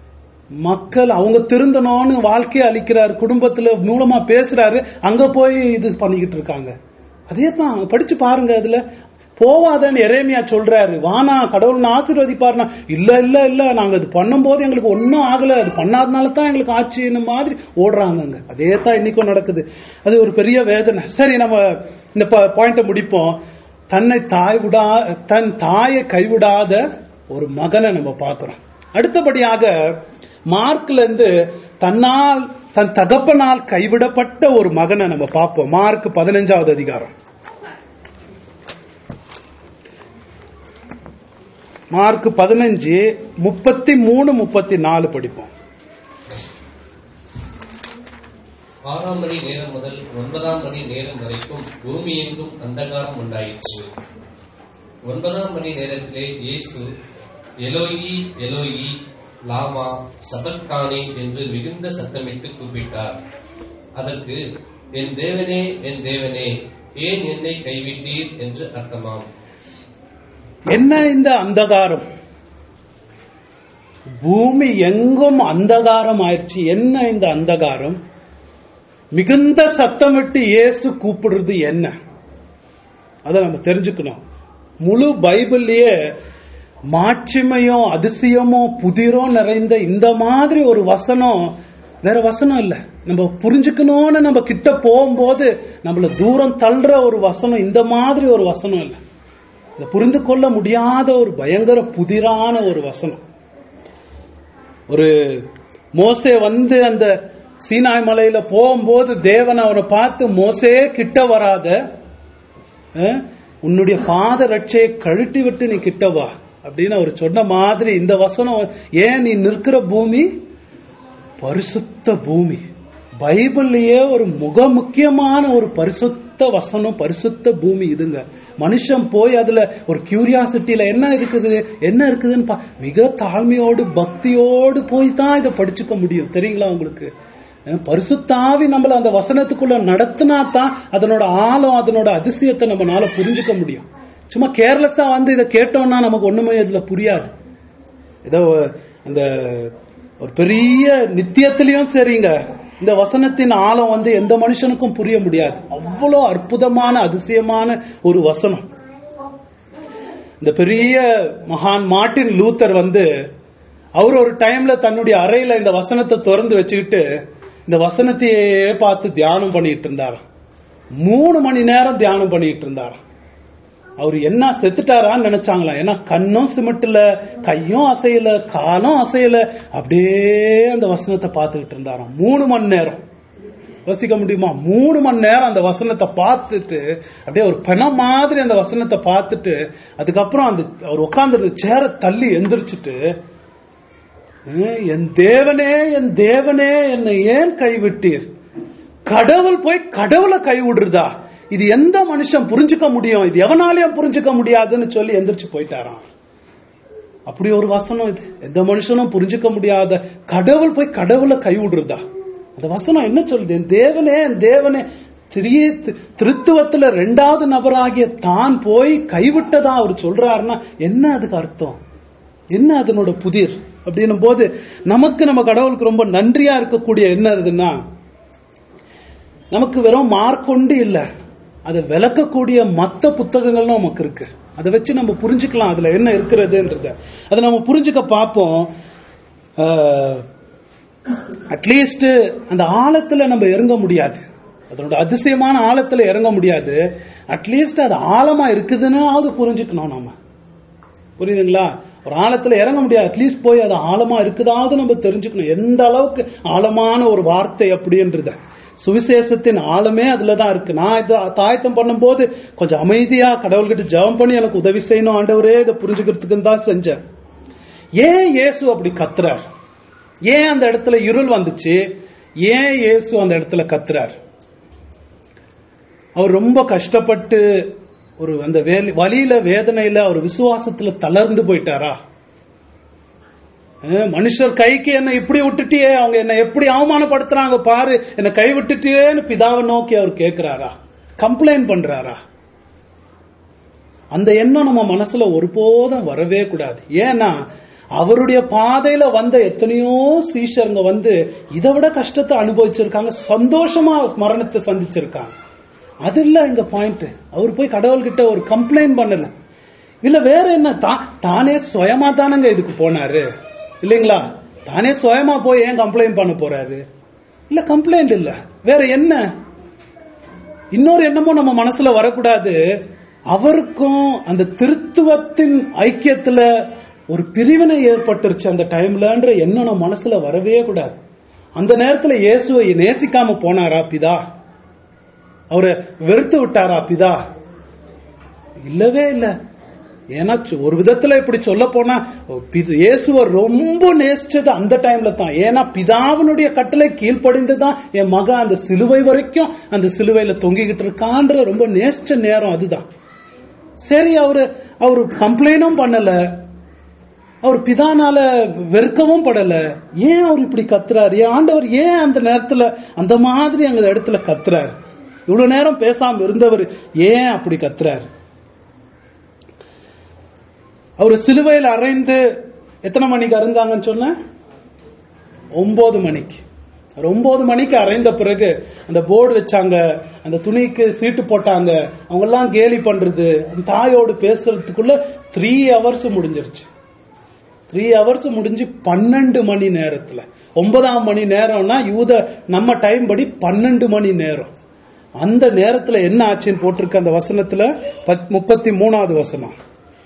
மக்கள் அவங்க திருந்தணும்னு வாழ்க்கையை அளிக்கிறார் குடும்பத்துல மூலமா பேசுறாரு அங்க போய் இது பண்ணிக்கிட்டு இருக்காங்க அதே தான் படிச்சு பாருங்க அதுல போவாதன்னு எரேமியா சொல்றாரு வானா கடவுள் ஆசீர்வதிப்பாருனா இல்ல இல்ல இல்ல நாங்க இது பண்ணும்போது எங்களுக்கு ஒன்னும் ஆகல அது பண்ணாதனால தான் எங்களுக்கு ஆச்சுன்னு மாதிரி ஓடுறாங்கங்க அதே தான் இன்னைக்கும் நடக்குது அது ஒரு பெரிய வேதனை சரி நம்ம இந்த பாயிண்ட முடிப்போம் தன்னை தாய் விடா தன் தாயை கைவிடாத ஒரு மகனை நம்ம பார்க்கிறோம் அடுத்தபடியாக மார்க்ல இருந்து தன்னால் தன் தகப்பனால் கைவிடப்பட்ட ஒரு மகனை நம்ம பார்ப்போம் மார்க் பதினஞ்சாவது அதிகாரம் மார்க் பதினஞ்சு முப்பத்தி மூணு முப்பத்தி நாலு படிப்போம் ஆறாம் மணி நேரம் முதல் ஒன்பதாம் மணி நேரம் வரைக்கும் பூமி எங்கும் அந்தகாரம் உண்டாயிற்று ஒன்பதாம் மணி நேரத்திலே இயேசு எலோயி எலோயி லாமா சபக்தானி என்று மிகுந்த சத்தமிட்டு கூப்பிட்டார் அதற்கு என் தேவனே என் தேவனே ஏன் என்னை கைவிட்டீர் என்று அர்த்தமாம் என்ன இந்த அந்தகாரம் பூமி எங்கும் அந்தகாரம் ஆயிடுச்சு என்ன இந்த அந்தகாரம் மிகுந்த சத்தமிட்டு இயேசு கூப்பிடுறது என்ன அதை நம்ம தெரிஞ்சுக்கணும் முழு பைபிள்லயே மாட்சிமையும் அதிசயமும் புதிரும் நிறைந்த இந்த மாதிரி ஒரு வசனம் வேற வசனம் இல்ல நம்ம புரிஞ்சுக்கணும்னு நம்ம கிட்ட போகும்போது நம்மள தூரம் தள்ளுற ஒரு வசனம் இந்த மாதிரி ஒரு வசனம் இல்ல இதை புரிந்து கொள்ள முடியாத ஒரு பயங்கர புதிரான ஒரு வசனம் ஒரு மோசே வந்து அந்த சீனாய் மலையில போகும்போது தேவன் அவனை பார்த்து மோசே கிட்ட வராத அஹ், உன்னுடைய பாத ரட்சையை கழட்டி விட்டு நீ கிட்ட வா அப்படின்னு அவர் சொன்ன மாதிரி இந்த வசனம் ஏன் நீ நிற்கிற பூமி பரிசுத்த பூமி பைபிள்லயே ஒரு முக முக்கியமான ஒரு பரிசுத்த வசனம் பரிசுத்த பூமி இதுங்க மனுஷன் போய் அதுல ஒரு கியூரியாசிட்டியில என்ன இருக்குது என்ன இருக்குதுன்னு பா- மிக தாழ்மையோடு பக்தியோடு போய் தான் இதை படிச்சுக்க முடியும் தெரியுங்களா உங்களுக்கு அஹ் பரிசுத்தாவி நம்மள அந்த வசனத்துக்குள்ள நடத்தினா தான் அதனோட ஆழம் அதனோட அதிசயத்தை நம்மளால புரிஞ்சுக்க முடியும் சும்மா கேர்லெஸ்ஸா வந்து இதை கேட்டோம்னா நமக்கு ஒண்ணுமே இதுல புரியாது ஏதோ அந்த ஒரு பெரிய நித்தியத்திலையும் சரிங்க இந்த வசனத்தின் ஆழம் வந்து எந்த மனுஷனுக்கும் புரிய முடியாது அவ்வளோ அற்புதமான அதிசயமான ஒரு வசனம் இந்த பெரிய மகான் மார்ட்டின் லூத்தர் வந்து அவர் ஒரு டைம்ல தன்னுடைய அறையில இந்த வசனத்தை திறந்து வச்சுக்கிட்டு இந்த வசனத்தையே பார்த்து தியானம் பண்ணிட்டு இருந்தாராம் மூணு மணி நேரம் தியானம் பண்ணிட்டு இருந்தாராம் அவர் என்ன செத்துட்டாரான்னு நினைச்சாங்களா ஏன்னா கண்ணும் சிமிட்டல கையும் அசையல காலும் அசையல அப்படியே அந்த வசனத்தை பார்த்துக்கிட்டு இருந்தாராம் மூணு மணி நேரம் யோசிக்க முடியுமா மூணு மணி நேரம் அந்த வசனத்தை பார்த்துட்டு அப்படியே ஒரு பணம் மாதிரி அந்த வசனத்தை பார்த்துட்டு அதுக்கப்புறம் அந்த அவர் உட்கார்ந்து சேர தள்ளி எந்திரிச்சிட்டு "ஏன், என் தேவனே என் தேவனே என்னை ஏன் கைவிட்டீர் கடவுள் போய் கடவுளை கைவிடுறதா இது எந்த மனுஷன் புரிஞ்சுக்க முடியும் இது எவனாலையும் புரிஞ்சுக்க முடியாதுன்னு சொல்லி எந்திரிச்சு போயிட்டாராம் அப்படி ஒரு வசனம் இது எந்த மனுஷனும் புரிஞ்சுக்க முடியாத கடவுள் போய் கடவுளை கைவிடுறதா அந்த வசனம் என்ன சொல்லுது என் தேவனே என் தேவனே திரிய திருத்துவத்துல ரெண்டாவது நபராகிய தான் போய் கைவிட்டதா அவர் சொல்றாருன்னா என்ன அதுக்கு அர்த்தம் என்ன அதனோட புதிர் அப்படின்னும் போது நமக்கு நம்ம கடவுளுக்கு ரொம்ப நன்றியா இருக்கக்கூடிய என்ன இதுன்னா நமக்கு வெறும் மார்க்கொண்டு இல்ல அதை விளக்கக்கூடிய மத்த புத்தகங்களும் நமக்கு இருக்கு அதை வச்சு நம்ம புரிஞ்சுக்கலாம் அதுல என்ன இருக்கிறதுன்றத அதை நம்ம புரிஞ்சுக்க பார்ப்போம் அட்லீஸ்ட் அந்த ஆழத்துல நம்ம இறங்க முடியாது அதனோட அதிசயமான ஆழத்துல இறங்க முடியாது அட்லீஸ்ட் அது ஆழமா இருக்குதுன்னு புரிஞ்சுக்கணும் நாம புரியுதுங்களா ஒரு ஆழத்துல இறங்க முடியாது அட்லீஸ்ட் போய் அது ஆழமா இருக்குதாவது நம்ம தெரிஞ்சுக்கணும் எந்த அளவுக்கு ஆழமான ஒரு வார்த்தை அப்படின்றத சுவிசேஷத்தின் ஆழமே அதுலதான் இருக்கு நான் இதை தாயத்தம் பண்ணும்போது கொஞ்சம் அமைதியா கடவுள்கிட்ட ஜெபம் பண்ணி எனக்கு உதவி செய்யணும் ஆண்டவரே இதை புரிஞ்சுக்கிறதுக்கு தான் செஞ்சேன் ஏன் இயேசு அப்படி கத்துறார் ஏன் அந்த இடத்துல இருள் வந்துச்சு ஏன் இயேசு அந்த இடத்துல கத்துறார் அவர் ரொம்ப கஷ்டப்பட்டு ஒரு அந்த வேலி- வலியில வேதனையில அவர் விசுவாசத்துல தளர்ந்து போயிட்டாரா அஹ் மனுஷர் கைக்கு என்ன இப்படி விட்டுட்டியே அவங்க என்ன எப்படி அவமானப்படுத்துறாங்க பாரு என்ன கை விட்டுட்டியேன்னு பிதாவை நோக்கி அவர் கேட்கிறாரா கம்ப்ளைண்ட் பண்றாரா அந்த எண்ணம் நம்ம மனசுல ஒருபோதும் வரவே கூடாது ஏன்னா அவருடைய பாதையில வந்த எத்தனையோ சீஷருங்க வந்து இதை விட கஷ்டத்தை அனுபவிச்சிருக்காங்க சந்தோஷமா மரணத்தை சந்திச்சிருக்காங்க அது இல்ல இங்க பாயிண்ட் அவர் போய் கடவுள்கிட்ட ஒரு கம்ப்ளைண்ட் பண்ணல இல்ல வேற என்ன தா- தானே சுயமா தானங்க இதுக்கு போனாரு இல்லைங்களா தானே சுயமா போய் ஏன் கம்ப்ளைண்ட் பண்ண போறாரு இல்ல கம்ப்ளைண்ட் இல்ல வேற என்ன இன்னொரு எண்ணமும் நம்ம மனசுல வரக்கூடாது அவருக்கும் அந்த திருத்துவத்தின் ஐக்கியத்துல ஒரு பிரிவினை ஏற்பட்டுருச்சு அந்த டைம்லன்ற எண்ணம் நம்ம மனசுல வரவே கூடாது அந்த நேரத்துல இயேசுவை நேசிக்காம போனாரா பிதா அவரை வெறுத்து விட்டாரா பிதா இல்லவே இல்ல ஏன்னா சு- ஒரு விதத்துல இப்படி சொல்ல போனா பிது- இயேசுவை ரொம்ப நேசிச்சது அந்த டைம்ல தான் ஏன்னா பிதாவினுடைய கட்டளை கீழ்ப்படிந்துதான் என் மகன் அந்த சிலுவை வரைக்கும் அந்த சிலுவையில தொங்கிக்கிட்டு இருக்கான்ற ரொம்ப நேசிச்ச நேரம் அதுதான் சரி அவரு அவரு கம்ப்ளைண்டும் பண்ணல அவர் பிதானால வெறுக்கவும் படல ஏன் அவர் இப்படி கத்துறாரு ஏன் ஆண்டவர் ஏன் அந்த நேரத்துல அந்த மாதிரி அந்த இடத்துல கத்துறாரு இவ்வளவு நேரம் பேசாம இருந்தவர் ஏன் அப்படி கத்துறாரு அவர் சிலுவையில் அறைந்து எத்தனை மணிக்கு அறைந்தாங்கன்னு சொன்ன ஒன்பது மணிக்கு அவர் ஒன்பது மணிக்கு அறைந்த பிறகு அந்த போர்டு வச்சாங்க அந்த துணிக்கு சீட்டு போட்டாங்க அவங்க எல்லாம் கேலி பண்றது அந்த தாயோடு பேசுறதுக்குள்ள த்ரீ ஹவர்ஸ் முடிஞ்சிருச்சு த்ரீ ஹவர்ஸ் முடிஞ்சு பன்னெண்டு மணி நேரத்துல ஒன்பதாம் மணி நேரம்னா யூத நம்ம டைம் படி பன்னெண்டு மணி நேரம் அந்த நேரத்துல என்ன ஆச்சுன்னு போட்டிருக்க அந்த வசனத்துல பத்- முப்பத்தி மூணாவது வசனம்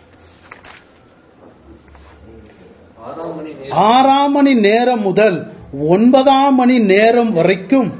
ஆறாம் மணி நேரம் ஆறாம் மணி நேரம் முதல் ஒன்பதாம் மணி நேரம் வரைக்கும்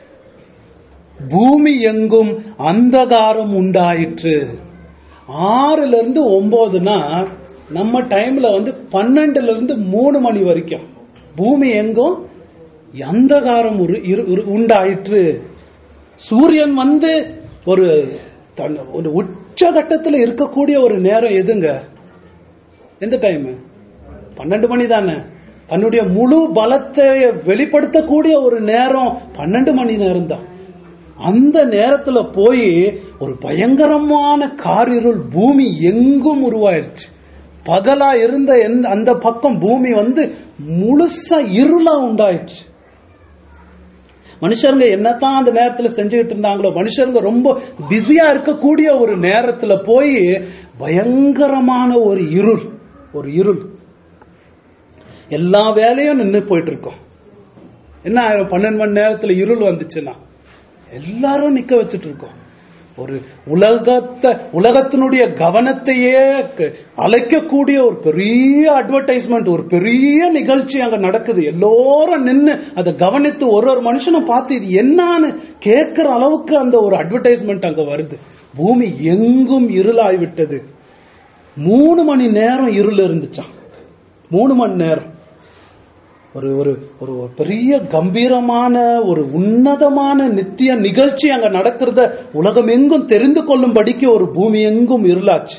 பூமி எங்கும் அந்தகாரம் உண்டாயிற்று ஆறுல இருந்து ஒன்பதுனா நம்ம டைம்ல வந்து பன்னெண்டுல இருந்து மூணு மணி வரைக்கும் பூமி எங்கும் அந்தகாரம் உரு- இரு- இரு- உண்டாயிற்று சூரியன் வந்து ஒரு தன் ஒரு உச்சகட்டத்தில் இருக்கக்கூடிய ஒரு நேரம் எதுங்க எந்த டைம் பன்னெண்டு மணி தானே தன்னுடைய முழு பலத்தை வெளிப்படுத்தக்கூடிய ஒரு நேரம் பன்னெண்டு மணி நேரம் தான் அந்த நேரத்துல போய் ஒரு பயங்கரமான காரிருள் பூமி எங்கும் உருவாயிருச்சு பகலா இருந்த எந்த அந்த பக்கம் பூமி வந்து முழுசா இருளா உண்டாயிடுச்சு மனுஷருங்க என்னத்தான் அந்த நேரத்துல செஞ்சுக்கிட்டு இருந்தாங்களோ மனுஷருங்க ரொம்ப பிஸியா இருக்கக்கூடிய ஒரு நேரத்துல போய் பயங்கரமான ஒரு இருள் ஒரு இருள் எல்லா வேலையும் நின்று போயிட்டு இருக்கோம் என்ன ஆயிரும் பன்னெண்டு மணி நேரத்துல இருள் வந்துச்சுன்னா எல்லாரும் நிக்க வச்சுட்டு இருக்கோம் ஒரு உலகத்தை உலகத்தினுடைய கவனத்தையே க- அழைக்கக்கூடிய ஒரு பெரிய அட்வர்டைஸ்மெண்ட் ஒரு பெரிய நிகழ்ச்சி அங்க நடக்குது எல்லோரும் நின்னு அதை கவனித்து ஒரு ஒரு மனுஷனும் பார்த்து இது என்னன்னு கேட்கிற அளவுக்கு அந்த ஒரு அட்வர்டைஸ்மெண்ட் அங்க வருது பூமி எங்கும் இருளாய் விட்டது மூணு மணி நேரம் இருள் இருந்துச்சாம் மூணு மணி நேரம் ஒரு ஒரு ஒரு ஒரு பெரிய கம்பீரமான ஒரு உன்னதமான நித்திய நிகழ்ச்சி அங்க நடக்கிறத உலகம் எங்கும் தெரிந்து கொள்ளும்படிக்கு ஒரு பூமி எங்கும் இருளாச்சு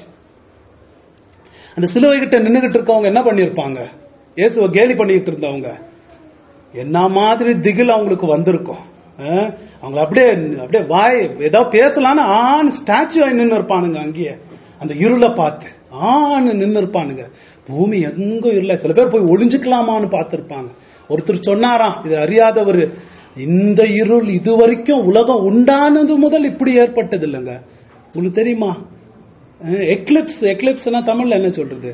அந்த சிலுவை கிட்ட நின்னுகிட்டு இருக்கவங்க என்ன பண்ணிருப்பாங்க இயேசுவை கேலி பண்ணிட்டு இருந்தவங்க என்ன மாதிரி திகில் அவங்களுக்கு வந்திருக்கும் அஹ், அவங்க அப்படியே அப்படியே வாய் ஏதாவது பேசலான்னு ஆண் ஸ்டாச்சு ஆகி நின்று இருப்பானுங்க அங்கேயே அந்த இருளை பார்த்து ஆண் நின்று இருப்பானுங்க பூமி எங்கும் இருள சில பேர் போய் ஒளிஞ்சுக்கலாமான்னு பார்த்திருப்பாங்க ஒருத்தர் சொன்னாராம் இது அறியாதவர் இந்த இருள் இது வரைக்கும் உலகம் உண்டானது முதல் இப்படி ஏற்பட்டது இல்லைங்க உங்களுக்கு தெரியுமா எக்லிப்ஸ் எக்லிப்ஸ்னா தமிழ்ல என்ன சொல்றது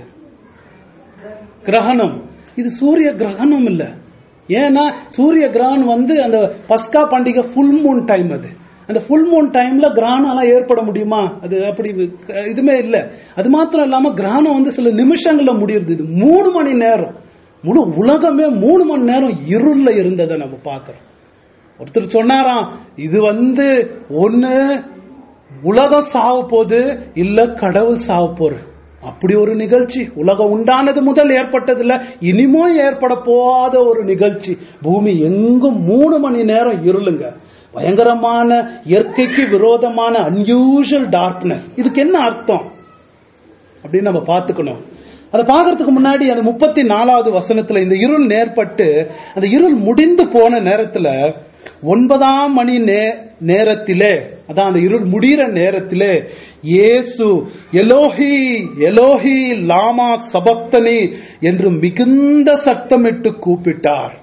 கிரகணம் இது சூரிய கிரகணம் இல்ல ஏன்னா சூரிய கிரகணம் வந்து அந்த பஸ்கா பண்டிகை ஃபுல் மூன் டைம் அது அந்த ஃபுல் மூன் டைம்ல கிரகணம் எல்லாம் ஏற்பட முடியுமா அது அப்படி க- இதுமே இல்ல அது மாத்திரம் இல்லாம கிரகணம் வந்து சில நிமிஷங்கள்ல முடியுது இது மூணு மணி நேரம் முழு உலகமே மூணு மணி நேரம் இருள்ல இருந்ததை நம்ம பார்க்கிறோம் ஒருத்தர் சொன்னாராம் இது வந்து ஒண்ணு உலகம் சாவ போது இல்ல கடவுள் சாவ போற அப்படி ஒரு நிகழ்ச்சி உலகம் உண்டானது முதல் ஏற்பட்டது இல்ல இனிமும் ஏற்பட போகாத ஒரு நிகழ்ச்சி பூமி எங்கும் மூணு மணி நேரம் இருளுங்க பயங்கரமான இயற்கைக்கு விரோதமான அன்யூஷுவல் டார்க்னஸ் இதுக்கு என்ன அர்த்தம் அப்படின்னு நம்ம பார்த்துக்கணும் அதை பார்க்கறதுக்கு முன்னாடி அந்த முப்பத்தி நாலாவது வசனத்துல இந்த இருள் நேர்பட்டு அந்த இருள் முடிந்து போன நேரத்துல ஒன்பதாம் மணி நே- நேரத்திலே அதான் அந்த இருள் முடிகிற நேரத்திலே இயேசு எலோஹி எலோஹி லாமா சபக்தனி என்று மிகுந்த சத்தமிட்டு கூப்பிட்டார்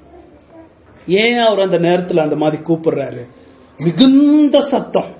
ஏன் அவர் அந்த நேரத்துல அந்த மாதிரி கூப்பிடுறாரு மிகுந்த சத்தம்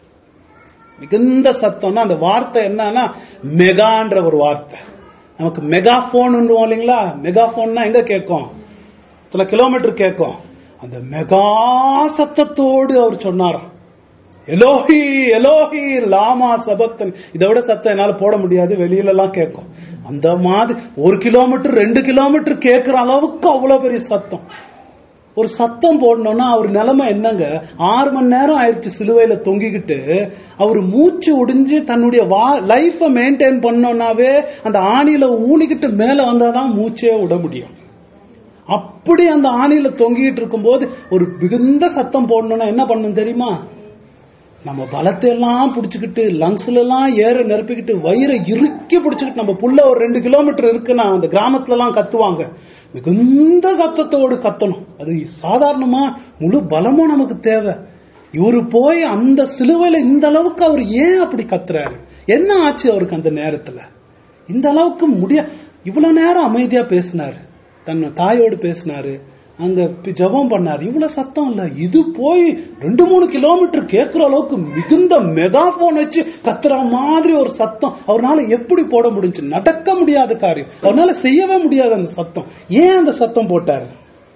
மிகுந்த சத்தம்னா அந்த வார்த்தை என்னன்னா மெகான்ற ஒரு வார்த்தை நமக்கு மெகாஃபோன் இல்லைங்களா மெகாஃபோன்னா எங்க கேட்கும் சில கிலோமீட்டர் கேட்கும் அந்த மெகா சத்தத்தோடு அவர் சொன்னாராம் எலோஹி எலோஹி லாமா சபக்தன் இதை விட சத்தம் என்னால போட முடியாது வெளியில எல்லாம் கேட்கும் அந்த மாதிரி ஒரு கிலோமீட்டர் ரெண்டு கிலோமீட்டர் கேட்கிற அளவுக்கு அவ்வளவு பெரிய சத்தம் ஒரு சத்தம் போடணும்னா அவர் நிலைமை என்னங்க ஆறு மணி நேரம் ஆயிடுச்சு சிலுவையில தொங்கிக்கிட்டு அவர் மூச்சு ஒடிஞ்சு தன்னுடைய வா லைஃப மெயின்டைன் பண்ணோம்னாவே அந்த ஆணியில ஊனிக்கிட்டு மேல வந்தாதான் மூச்சே விட முடியும் அப்படி அந்த ஆணியில தொங்கிட்டு இருக்கும்போது ஒரு மிகுந்த சத்தம் போடணும்னா என்ன பண்ணணும் தெரியுமா நம்ம பலத்தை எல்லாம் பிடிச்சுக்கிட்டு லங்ஸ்ல எல்லாம் ஏற நிரப்பிக்கிட்டு வயிறை இறுக்கி பிடிச்சுக்கிட்டு நம்ம புள்ள ஒரு ரெண்டு கிலோமீட்டர் இருக்குன்னா அந்த கிராமத்துல எல்லாம் கத்துவாங்க மிகுந்த சத்தத்தோடு கத்தணும் அது சாதாரணமா முழு பலமும் நமக்கு தேவை இவரு போய் அந்த சிலுவையில இந்த அளவுக்கு அவர் ஏன் அப்படி கத்துறாரு என்ன ஆச்சு அவருக்கு அந்த நேரத்துல இந்த அளவுக்கு முடிய இவ்வளவு நேரம் அமைதியா பேசினாரு தன் தாயோடு பேசினாரு அங்க பி- ஜெபம் பண்ணாரு இவ்வளவு சத்தம் இல்ல இது போய் ரெண்டு மூணு கிலோமீட்டர் கேட்கிற அளவுக்கு மிகுந்த மெகாபோன் வச்சு கத்துற மாதிரி ஒரு சத்தம் அவரால எப்படி போட முடிஞ்சு நடக்க முடியாத காரியம் அவரால செய்யவே முடியாது அந்த சத்தம் ஏன் அந்த சத்தம் போட்டாரு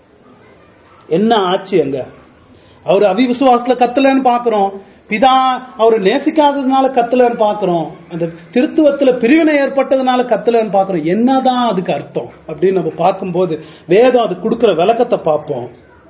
என்ன ஆச்சு அங்க அவர் அவிவிசுவாசத்துல கத்தலன்னு பாக்குறோம் பிதா அவர் நேசிக்காததுனால கத்தலன்னு பாக்குறோம் அந்த திருத்துவத்துல பிரிவினை ஏற்பட்டதுனால கத்தலன்னு பாக்குறோம் என்னதான் அதுக்கு அர்த்தம் அப்படின்னு நம்ம பார்க்கும்போது வேதம் அது கொடுக்கிற விளக்கத்தை பார்ப்போம்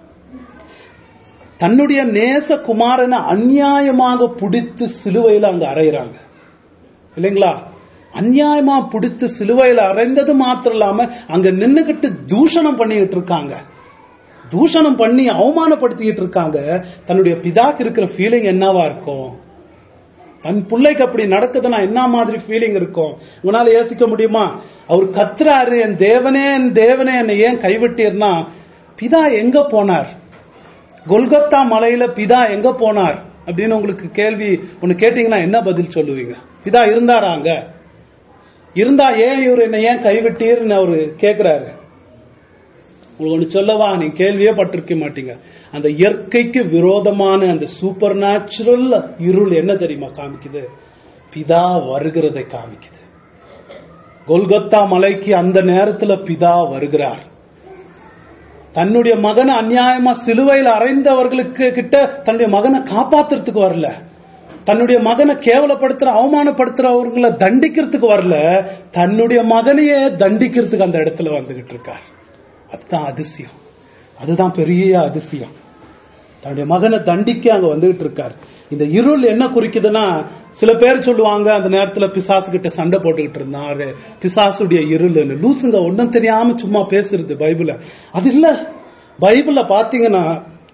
தன்னுடைய நேச குமாரனை அநியாயமாக பிடித்து சிலுவையில அங்க அறையிறாங்க இல்லைங்களா அநியாயமா பிடித்து சிலுவையில அறைந்தது மாத்திரம் இல்லாம அங்க நின்னுகிட்டு தூஷணம் பண்ணிட்டு இருக்காங்க தூஷணம் பண்ணி அவமானப்படுத்திக்கிட்டு இருக்காங்க தன்னுடைய பிதாக்கு இருக்கிற ஃபீலிங் என்னவா இருக்கும் தன் பிள்ளைக்கு அப்படி நடக்குதுன்னா என்ன மாதிரி ஃபீலிங் இருக்கும் உங்களால யோசிக்க முடியுமா அவர் கத்துறாரு என் தேவனே என் தேவனே என்னை ஏன் கைவிட்டீர்னா பிதா எங்க போனார் கொல்கத்தா மலையில பிதா எங்க போனார் அப்படின்னு உங்களுக்கு கேள்வி ஒண்ணு கேட்டீங்கன்னா என்ன பதில் சொல்லுவீங்க பிதா இருந்தாரா அங்க இருந்தா ஏன் இவர் என்னை ஏன் கைவிட்டீர்னு அவரு கேக்குறாரு உங்களுக்கு ஒண்ணு சொல்லவா நீ கேள்வியே பட்டிருக்க மாட்டீங்க அந்த இயற்கைக்கு விரோதமான அந்த சூப்பர் நேச்சுரல் இருள் என்ன தெரியுமா காமிக்குது பிதா வருகிறதை காமிக்குது கொல்கத்தா மலைக்கு அந்த நேரத்துல பிதா வருகிறார் தன்னுடைய மகனை அநியாயமா சிலுவையில் அறைந்தவர்களுக்கு கிட்ட தன்னுடைய மகனை காப்பாத்துறதுக்கு வரல தன்னுடைய மகனை கேவலப்படுத்துற அவமானப்படுத்துறவங்களை தண்டிக்கிறதுக்கு வரல தன்னுடைய மகனையே தண்டிக்கிறதுக்கு அந்த இடத்துல வந்துகிட்டு இருக்கார் அதுதான் அதிசயம் அதுதான் பெரிய அதிசயம் தன்னுடைய மகனை தண்டிக்க அங்க வந்துகிட்டு இருக்கார் இந்த இருள் என்ன குறிக்குதுன்னா சில பேர் சொல்லுவாங்க அந்த நேரத்துல பிசாசு கிட்ட சண்டை போட்டுக்கிட்டு இருந்தாரு பிசாசுடைய இருள்னு லூசுங்க ஒண்ணும் தெரியாம சும்மா பேசுறது பைபிள அது இல்ல பைபிள்ல பாத்தீங்கன்னா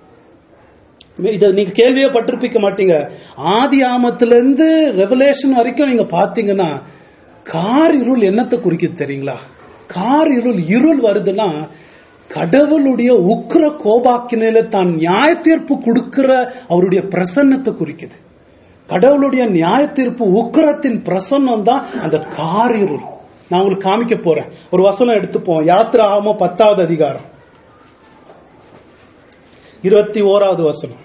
இத நீங்க கேள்வியே பட்டிருப்பிக்க மாட்டீங்க ஆதி ஆமத்துல இருந்து ரெவலேஷன் வரைக்கும் நீங்க பாத்தீங்கன்னா கார் இருள் என்னத்தை குறிக்குது தெரியுங்களா கார் இருள் இருள் வருதுன்னா கடவுளுடைய உக்கிர கோபாக்கினையில தான் நியாய தீர்ப்பு கொடுக்கிற அவருடைய பிரசன்னத்தை குறிக்குது கடவுளுடைய நியாய தீர்ப்பு உக்கிரத்தின் பிரசன்னம் தான் அந்த கார் இருள் நான் உங்களுக்கு காமிக்க போறேன் ஒரு வசனம் எடுத்துப்போம் யாத்திரை ஆமோ பத்தாவது அதிகாரம் இருபத்தி ஓராவது வசனம்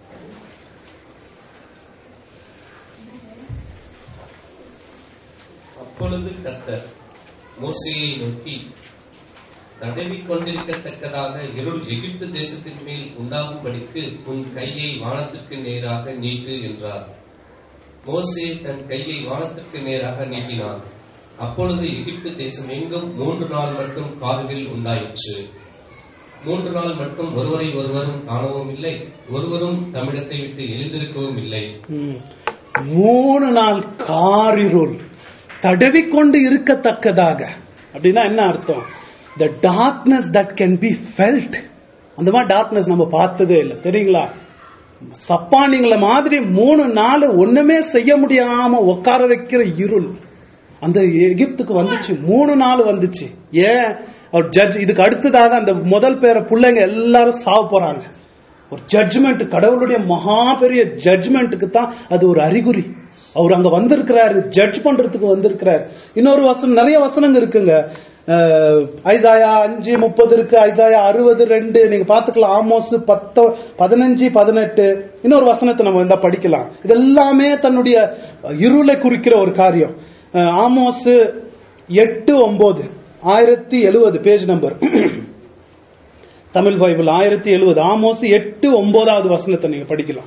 அப்பொழுது கர்த்தர் மோசேயை நோக்கி தடவிக் கொண்டிருக்கத்தக்கதாக இருள் எகிப்து தேசத்தின் மேல் உண்டாகும்படிக்கு உன் கையை வானத்திற்கு நேராக நீட்டு என்றார் மோசே தன் கையை வானத்திற்கு நேராக நீட்டினான் அப்பொழுது எகிப்து தேசம் எங்கும் மூன்று நாள் மட்டும் காதுகள் உண்டாயிற்று மூன்று நாள் மட்டும் ஒருவரை ஒருவரும் காணவும் இல்லை ஒருவரும் தமிழத்தை விட்டு எழுந்திருக்கவும் இல்லை ம். மூணு நாள் காரிருள் தடவிக்கொண்டு இருக்கத்தக்கதாக அப்படின்னா என்ன அர்த்தம் the darkness that can be felt அந்த மாதிரி டார்க்னஸ் நம்ம பார்த்ததே இல்லை தெரியுங்களா சப்பானிங்கள மாதிரி மூணு நாள் ஒண்ணுமே செய்ய முடியாம உட்கார வைக்கிற இருள் அந்த எகிப்துக்கு வந்துச்சு மூணு நாள் வந்துச்சு ஏன் அவர் ஜட்ஜ் இதுக்கு அடுத்ததாக அந்த முதல் பேர பிள்ளைங்க எல்லாரும் சாவ போறாங்க ஒரு ஜட்ஜ்மெண்ட் கடவுளுடைய மகா பெரிய ஜட்ஜ்மெண்ட்டுக்கு தான் அது ஒரு அறிகுறி அவர் அங்க வந்திருக்கிறாரு ஜட்ஜ் பண்றதுக்கு வந்திருக்கிறார் இன்னொரு வசனம் நிறைய வசனங்க இருக்குங்க அஹ், ஐசாயா அஞ்சு முப்பது இருக்கு ஐசாயா அறுபது ரெண்டு நீங்க பாத்துக்கலாம் ஆமோஸ் பத்த பதினஞ்சு பதினெட்டு இன்னொரு வசனத்தை நம்ம வந்தா படிக்கலாம் இதெல்லாமே தன்னுடைய இருளை குறிக்கிற ஒரு காரியம் அஹ், ஆமோஸ் எட்டு ஒன்பது ஆயிரத்தி எழுவது பேஜ் நம்பர் தமிழ் பைபிள் ஆயிரத்தி எழுவது ஆமோஸ் எட்டு ஒன்பதாவது வசனத்தை நீங்க படிக்கலாம்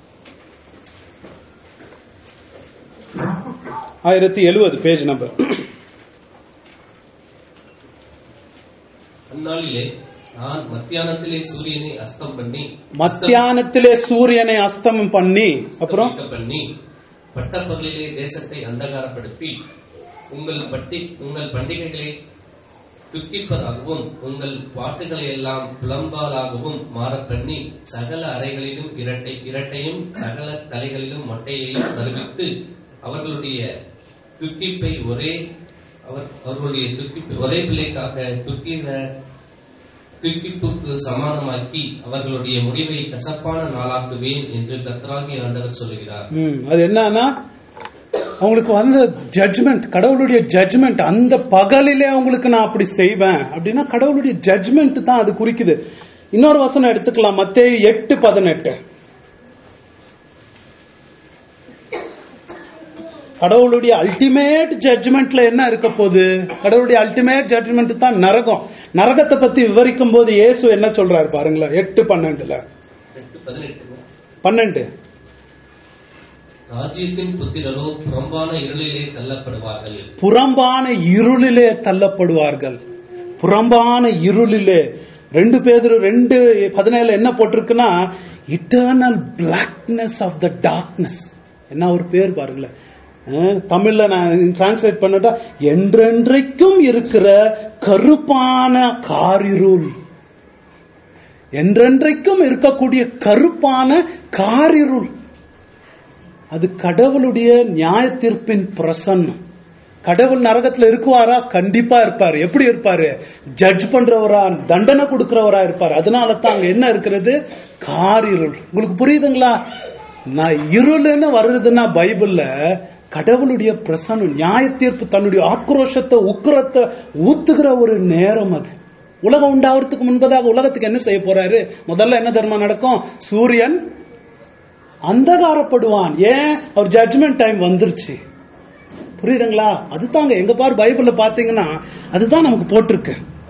ஆயிரத்தி எழுவது பேஜ் நம்பர் அந்நாளிலே நான் மத்தியானத்திலே சூரியனை அஸ்தம் பண்ணி மத்தியானத்திலே சூரியனை அஸ்தமம் பண்ணி அப்புறம் அஸ்தமிக்க பண்ணி பட்டப்பகலிலே தேசத்தை அந்தகாரப்படுத்தி உங்கள் பட்டி உங்கள் பண்டிகைகளை துக்கிப்பதாகவும் உங்கள் பாட்டுகளை எல்லாம் புலம்பாலாகவும் மாறப் பண்ணி சகல அறைகளிலும் இரட்டை இரட்டையும் சகல தலைகளிலும் மொட்டையையும் வருவித்து அவர்களுடைய துக்கிப்பை ஒரே அவர் அவர்களுடைய துக்கிப்பை ஒரே பிள்ளைக்காக துக்கிற துக்கிப்புக்கு சமானமாக்கி அவர்களுடைய முடிவை கசப்பான நாளாக்குவேன் என்று கர்த்தராகி ஆண்டவர் சொல்லுகிறார் ம், அது என்னன்னா அவங்களுக்கு வந்த ஜட்ஜ்மெண்ட் கடவுளுடைய ஜட்ஜ்மெண்ட் அந்த பகலிலே அவங்களுக்கு நான் அப்படி செய்வேன் அப்படின்னா கடவுளுடைய ஜட்ஜ்மெண்ட் தான் அது குறிக்குது இன்னொரு வசனம் எடுத்துக்கலாம் மத்தேயு எட்டு பதினெட்டு கடவுளுடைய அல்டிமேட் ஜட்ஜ்மெண்ட்ல என்ன இருக்க போகுது கடவுளுடைய அல்டிமேட் ஜட்ஜ்மெண்ட் தான் நரகம் நரகத்தை பத்தி விவரிக்கும் போது இயேசு என்ன சொல்றாரு பாருங்களேன் எட்டு பன்னெண்டுல எட்டு பதினெட்டு பன்னெண்டு ராஜ்யத்தின் புத்திரரோ புறம்பான இருளிலே தள்ளப்படுவார்கள் புறம்பான இருளிலே தள்ளப்படுவார்கள் புறம்பான இருளிலே ரெண்டு பேர் ரெண்டு பதினேழு என்ன போட்டிருக்குன்னா eternal blackness of the darkness என்ன ஒரு பேர் பாருங்களேன் அஹ், தமிழ்ல நான் டிரான்ஸ்லேட் பண்ணட்டா என்றென்றைக்கும் இருக்கிற கருப்பான காரிருள் என்றென்றைக்கும் இருக்கக்கூடிய கருப்பான காரிருள் அது கடவுளுடைய நியாய தீர்ப்பின் பிரசன்னம் கடவுள் நரகத்துல இருக்குவாரா கண்டிப்பா இருப்பாரு எப்படி இருப்பாரு ஜட்ஜ் பண்றவரா தண்டனை கொடுக்கிறவரா இருப்பாரு அதனால தான் அங்க என்ன இருக்கிறது கார் இருள் உங்களுக்கு புரியுதுங்களா நான் இருள்னு வருதுன்னா பைபிள்ல கடவுளுடைய பிரசன்னம் நியாய தீர்ப்பு தன்னுடைய ஆக்ரோஷத்தை உக்கிரத்தை ஊத்துகிற ஒரு நேரம் அது உலகம் உண்டாவதுக்கு முன்பதாக உலகத்துக்கு என்ன செய்ய போறாரு முதல்ல என்ன தர்மம் நடக்கும் சூரியன் அந்தகாரப்படுவான் ஏன் அவர் ஜட்ஜ்மெண்ட் டைம் வந்துருச்சு புரியுதுங்களா அதுதாங்க எங்க பாரு பைபிள்ல பாத்தீங்கன்னா அதுதான் நமக்கு போட்டிருக்கு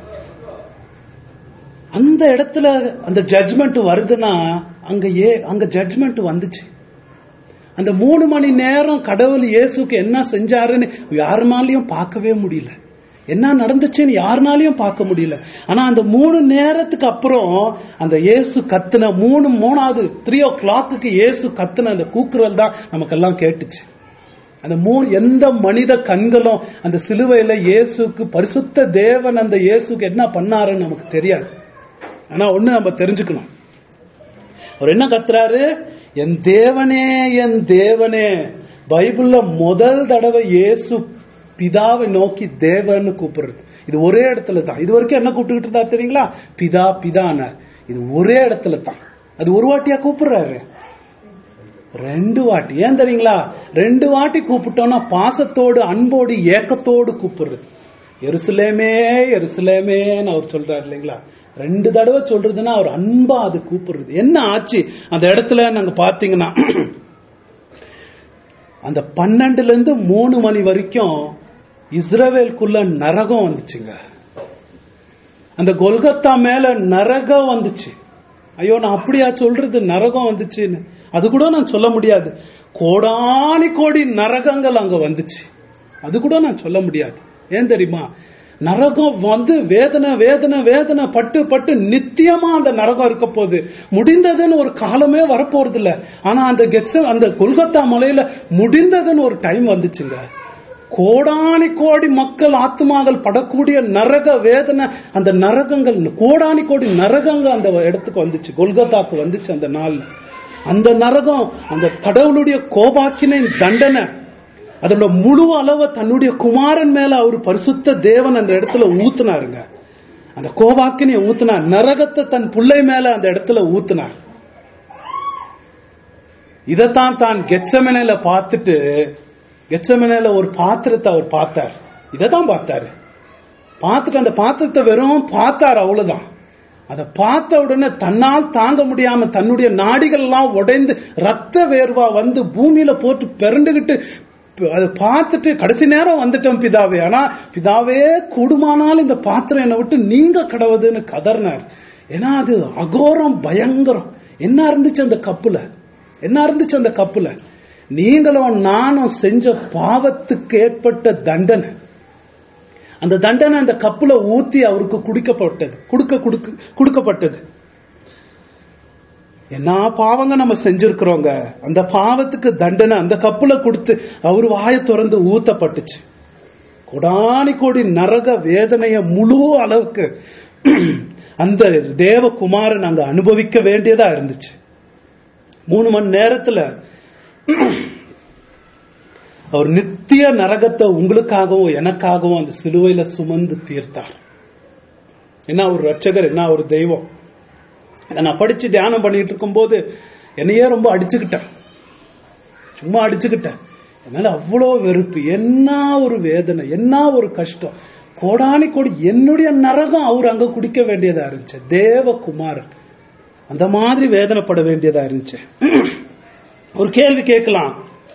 அந்த இடத்துல அந்த ஜட்ஜ்மெண்ட் வருதுன்னா அங்க ஏ அங்க ஜட்ஜ்மெண்ட் வந்துச்சு அந்த மூணு மணி நேரம் கடவுள் இயேசுக்கு என்ன செஞ்சாருன்னு யாருனாலையும் பார்க்கவே முடியல என்ன நடந்துச்சுன்னு யாருனாலையும் பார்க்க முடியல ஆனா அந்த மூணு நேரத்துக்கு அப்புறம் அந்த இயேசு கத்துன மூணு மூணாவது த்ரீ ஓ கிளாக்கு இயேசு கத்துன அந்த கூக்குரல் தான் நமக்கெல்லாம் கேட்டுச்சு அந்த மூணு எந்த மனித கண்களும் அந்த சிலுவையில இயேசுக்கு பரிசுத்த தேவன் அந்த இயேசுக்கு என்ன பண்ணாருன்னு நமக்கு தெரியாது ஆனா ஒண்ணு நம்ம தெரிஞ்சுக்கணும் அவர் என்ன கத்துறாரு என் தேவனே என் தேவனே பைபிள்ல முதல் தடவை இயேசு பிதாவை நோக்கி தேவன்னு கூப்பிடுறது இது ஒரே இடத்துல தான் இது வரைக்கும் என்ன கூப்பிட்டுக்கிட்டு இருந்தா தெரியுங்களா பிதா பிதானார் இது ஒரே இடத்துல தான் அது ஒரு வாட்டியா கூப்பிடுறாரு ரெண்டு வாட்டி ஏன் தெரியுங்களா ரெண்டு வாட்டி கூப்பிட்டோம்னா பாசத்தோடு அன்போடு ஏக்கத்தோடு கூப்பிடுறது எருசலேமே எருசலேமேன்னு அவர் சொல்றாரு இல்லைங்களா ரெண்டு தடவை சொல்றதுன்னா அவர் அன்பா அது கூப்பிடுறது என்ன ஆச்சு அந்த இடத்துல நாங்க பாத்தீங்கன்னா அந்த பன்னெண்டுல இருந்து மூணு மணி வரைக்கும் இஸ்ரவேலுக்குள்ள நரகம் வந்துச்சுங்க அந்த கொல்கத்தா மேல நரகம் வந்துச்சு ஐயோ நான் அப்படியா சொல்றது நரகம் வந்துச்சுன்னு அது கூட நான் சொல்ல முடியாது கோடானி கோடி நரகங்கள் அங்க வந்துச்சு அது கூட நான் சொல்ல முடியாது ஏன் தெரியுமா நரகம் வந்து வேதனை வேதனை வேதனை பட்டு பட்டு நித்தியமா அந்த நரகம் இருக்க போகுது முடிந்ததுன்னு ஒரு காலமே வரப்போறது இல்ல ஆனா அந்த கெட்ஸ அந்த கொல்கத்தா மலையில முடிந்ததுன்னு ஒரு டைம் வந்துச்சுங்க கோடானி கோடி மக்கள் ஆத்மாக்கள் படக்கூடிய நரக வேதனை அந்த நரகங்கள் கோடானி கோடி நரகங்கள் அந்த இடத்துக்கு வந்துச்சு கொல்கத்தாக்கு வந்துச்சு அந்த நாள்ல அந்த நரகம் அந்த கடவுளுடைய கோபாக்கினை தண்டனை அதோட முழு அளவை தன்னுடைய குமாரன் மேல அவர் பரிசுத்த தேவன் அந்த இடத்துல ஊத்துனாருங்க அந்த கோபாக்கினை ஊத்துனார் நரகத்தை தன் பிள்ளை மேல அந்த இடத்துல ஊத்துனார் இதத்தான் தான் கெச்சமனையில பார்த்துட்டு கெச்சமனையில ஒரு பாத்திரத்தை அவர் பார்த்தார் இததான் பார்த்தாரு பார்த்துட்டு அந்த பாத்திரத்தை வெறும் பார்த்தார் அவ்வளவுதான் அதை பார்த்த உடனே தன்னால் தாங்க முடியாம தன்னுடைய நாடிகள் எல்லாம் உடைந்து ரத்த வேர்வா வந்து பூமியில போட்டு பிறண்டுகிட்டு அதை பார்த்துட்டு கடைசி நேரம் வந்துட்டோம் பிதாவே ஆனா பிதாவே கூடுமானால் இந்த பாத்திரம் என்னை விட்டு நீங்க கடவுதுன்னு கதர்னார் ஏன்னா அது அகோரம் பயங்கரம் என்ன இருந்துச்சு அந்த கப்புல என்ன இருந்துச்சு அந்த கப்புல நீங்களும் நானும் செஞ்ச பாவத்துக்கு ஏற்பட்ட தண்டனை அந்த தண்டனை அந்த கப்புல ஊத்தி அவருக்கு குடிக்கப்பட்டது கொடுக்க கொடுக்க கொடுக்கப்பட்டது என்ன பாவங்க நம்ம செஞ்சிருக்கிறோங்க அந்த பாவத்துக்கு தண்டனை அந்த கப்புல கொடுத்து அவர் வாயை திறந்து ஊத்தப்பட்டுச்சு கொடானி கோடி நரக வேதனைய முழு அளவுக்கு அந்த தேவகுமாரன் அங்க அனுபவிக்க வேண்டியதா இருந்துச்சு மூணு மணி நேரத்துல அவர் நித்திய நரகத்தை உங்களுக்காகவும் எனக்காகவும் அந்த சிலுவையில சுமந்து தீர்த்தார் என்ன ஒரு ரட்சகர் என்ன ஒரு தெய்வம் இதை நான் படிச்சு தியானம் பண்ணிட்டு இருக்கும்போது என்னையே ரொம்ப அடிச்சுக்கிட்டேன் சும்மா அடிச்சுக்கிட்டேன் என்னால அவ்வளோ வெறுப்பு என்ன ஒரு வேதனை என்ன ஒரு கஷ்டம் கோடானி கோடி என்னுடைய நரகம் அவர் அங்க குடிக்க வேண்டியதா இருந்துச்சு தேவகுமாரன் அந்த மாதிரி வேதனைப்பட வேண்டியதா இருந்துச்சு ஒரு கேள்வி கேட்கலாம்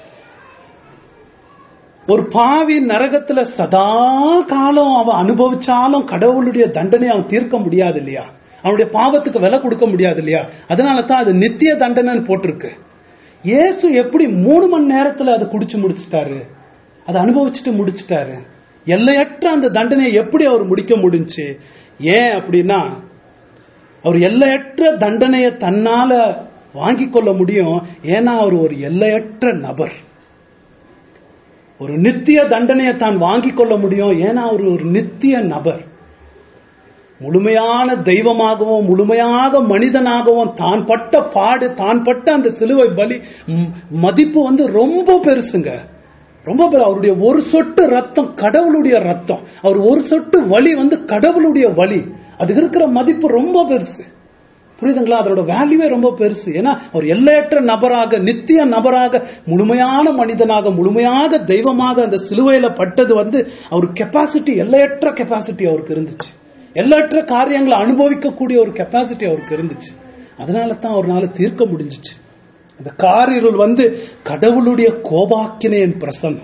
ஒரு பாவி நரகத்துல சதா காலம் அவன் அனுபவிச்சாலும் கடவுளுடைய தண்டனை அவன் தீர்க்க முடியாது இல்லையா அவனுடைய பாவத்துக்கு விலை கொடுக்க முடியாது இல்லையா அதனால தான் அது நித்திய தண்டனைன்னு போட்டிருக்கு இயேசு எப்படி மூணு மணி நேரத்துல அதை குடிச்சு முடிச்சிட்டாரு அதை அனுபவிச்சுட்டு முடிச்சிட்டாரு எல்லையற்ற அந்த தண்டனையை எப்படி அவர் முடிக்க முடிஞ்சு ஏன் அப்படின்னா அவர் எல்லையற்ற தண்டனையை தன்னால வாங்கி கொள்ள முடியும் ஏன்னா அவர் ஒரு எல்லையற்ற நபர் ஒரு நித்திய தண்டனையை தான் வாங்கி கொள்ள முடியும் ஏன்னா அவர் ஒரு நித்திய நபர் முழுமையான தெய்வமாகவும் முழுமையாக மனிதனாகவும் தான் பட்ட பாடு தான் பட்ட அந்த சிலுவை பலி மதிப்பு வந்து ரொம்ப பெருசுங்க ரொம்ப பெரு அவருடைய ஒரு சொட்டு ரத்தம் கடவுளுடைய ரத்தம் அவர் ஒரு சொட்டு வலி வந்து கடவுளுடைய வலி அதுக்கு இருக்கிற மதிப்பு ரொம்ப பெருசு புரியுதுங்களா அதோட வேல்யூவே ரொம்ப பெருசு ஏன்னா அவர் எல்லையற்ற நபராக நித்திய நபராக முழுமையான மனிதனாக முழுமையாக தெய்வமாக அந்த சிலுவையில பட்டது வந்து அவர் கெப்பாசிட்டி எல்லையற்ற கெப்பாசிட்டி அவருக்கு இருந்துச்சு எல்லற்ற காரியங்களை அனுபவிக்கக்கூடிய ஒரு கெப்பாசிட்டி அவருக்கு இருந்துச்சு அதனால தான் அவர்னால தீர்க்க முடிஞ்சிச்சு அந்த காரிருள் வந்து கடவுளுடைய கோபாக்கினையின் பிரசன்னம்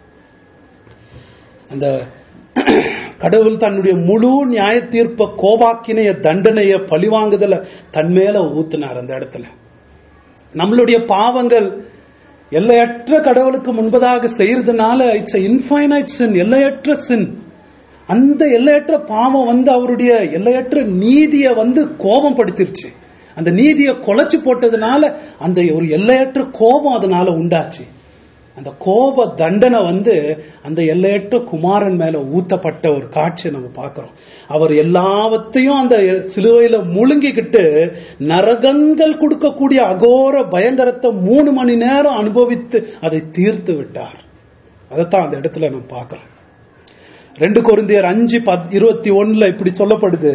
அந்த கடவுள் தன்னுடைய முழு நியாய தீர்ப்ப கோபாக்கினைய தண்டனைய பழிவாங்குதல தன் மேல ஊத்துனார் அந்த இடத்துல நம்மளுடைய பாவங்கள் எல்லையற்ற கடவுளுக்கு முன்பதாக செய்யறதுனால இட்ஸ் இன்ஃபைனைட் சின் எல்லையற்ற சின் அந்த எல்லையற்ற பாவம் வந்து அவருடைய எல்லையற்ற நீதியை வந்து கோபம் படுத்திருச்சு அந்த நீதியை குலைச்சு போட்டதுனால அந்த ஒரு எல்லையற்ற கோபம் அதனால உண்டாச்சு அந்த கோப தண்டனை வந்து அந்த எல்லையற்ற குமாரன் மேல ஊத்தப்பட்ட ஒரு காட்சியை நம்ம பார்க்கிறோம் அவர் எல்லாவற்றையும் அந்த சிலுவையில முழுங்கிக்கிட்டு நரகங்கள் கொடுக்கக்கூடிய அகோர பயங்கரத்தை மூணு மணி நேரம் அனுபவித்து அதை தீர்த்து விட்டார் அதைத்தான் அந்த இடத்துல நம்ம பார்க்கிறோம் ரெண்டு கொரிந்தியர் அஞ்சு பத் இருபத்தி ஒண்ணுல இப்படி சொல்லப்படுது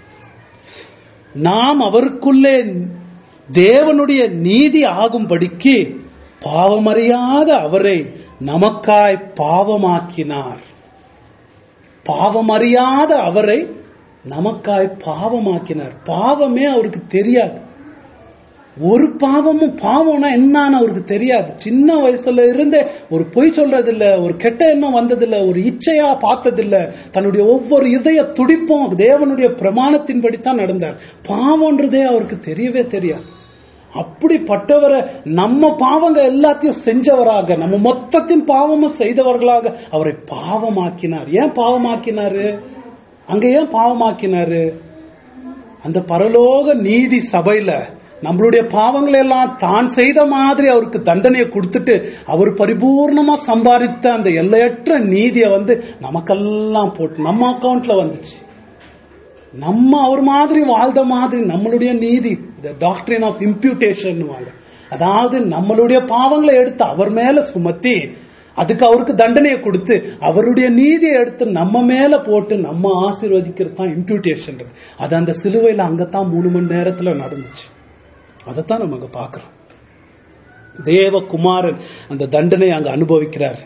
நாம் அவருக்குள்ளே தேவனுடைய நீதி ஆகும்படிக்கு பாவமறியாத அவரை நமக்காய் பாவமாக்கினார் பாவமறியாத அவரை நமக்காய் பாவமாக்கினார் பாவமே அவருக்கு தெரியாது ஒரு பாவமும் பாவம்னா என்னன்னு அவருக்கு தெரியாது சின்ன வயசுல இருந்தே ஒரு பொய் சொல்றதில்ல ஒரு கெட்ட எண்ணம் வந்ததில்ல ஒரு இச்சையா பார்த்ததில்ல தன்னுடைய ஒவ்வொரு இதய துடிப்பும் தேவனுடைய பிரமாணத்தின்படி தான் நடந்தார் பாவம்ன்றதே அவருக்கு தெரியவே தெரியாது அப்படிப்பட்டவரை நம்ம பாவங்க எல்லாத்தையும் செஞ்சவராக நம்ம மொத்தத்தின் பாவமும் செய்தவர்களாக அவரை பாவமாக்கினார் ஏன் பாவமாக்கினாரு அங்க ஏன் பாவமாக்கினாரு அந்த பரலோக நீதி சபையில நம்மளுடைய பாவங்களை எல்லாம் தான் செய்த மாதிரி அவருக்கு தண்டனையை கொடுத்துட்டு அவர் பரிபூர்ணமா சம்பாதித்த அந்த எல்லையற்ற நீதியை வந்து நமக்கெல்லாம் போட்டு நம்ம அக்கவுண்ட்ல வந்துச்சு நம்ம அவர் மாதிரி வாழ்ந்த மாதிரி நம்மளுடைய நீதி இந்த டாக்டரின் ஆஃப் இம்ப்யூட்டேஷன் அதாவது நம்மளுடைய பாவங்களை எடுத்து அவர் மேல சுமத்தி அதுக்கு அவருக்கு தண்டனையை கொடுத்து அவருடைய நீதியை எடுத்து நம்ம மேல போட்டு நம்ம ஆசீர்வதிக்கிறது தான் இம்ப்யூட்டேஷன் அது அந்த சிலுவையில அங்கத்தான் மூணு மணி நேரத்துல நடந்துச்சு அதைத்தான் நம்ம அங்க பாக்குறோம் தேவகுமாரன் அந்த தண்டனை அங்க அனுபவிக்கிறார்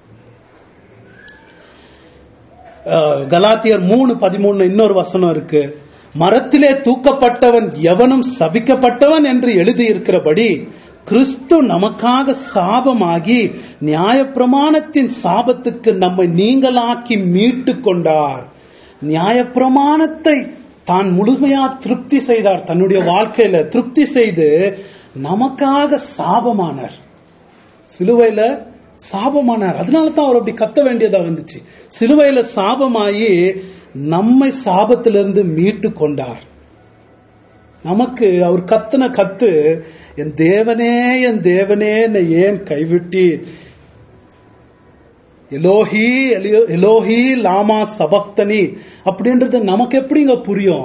கலாத்தியர் மூணு பதிமூணு இன்னொரு வசனம் இருக்கு மரத்திலே தூக்கப்பட்டவன் எவனும் சபிக்கப்பட்டவன் என்று எழுதியிருக்கிறபடி கிறிஸ்து நமக்காக சாபமாகி நியாயப்பிரமாணத்தின் சாபத்துக்கு நம்மை நீங்களாக்கி மீட்டு கொண்டார் நியாயப்பிரமாணத்தை தான் முழுமையா திருப்தி செய்தார் தன்னுடைய வாழ்க்கையில திருப்தி செய்து நமக்காக சாபமானார் சிலுவையில சாபமானார் அதனால தான் அவர் அப்படி கத்த வேண்டியதா வந்துச்சு சிலுவையில சாபமாயி நம்மை சாபத்திலிருந்து மீட்டு கொண்டார் நமக்கு அவர் கத்துன கத்து என் தேவனே என் தேவனே என்னை ஏன் கைவிட்டீர் எலோஹி எலோஹி லாமா சபக்தனி அப்படின்றது நமக்கு எப்படிங்க புரியும்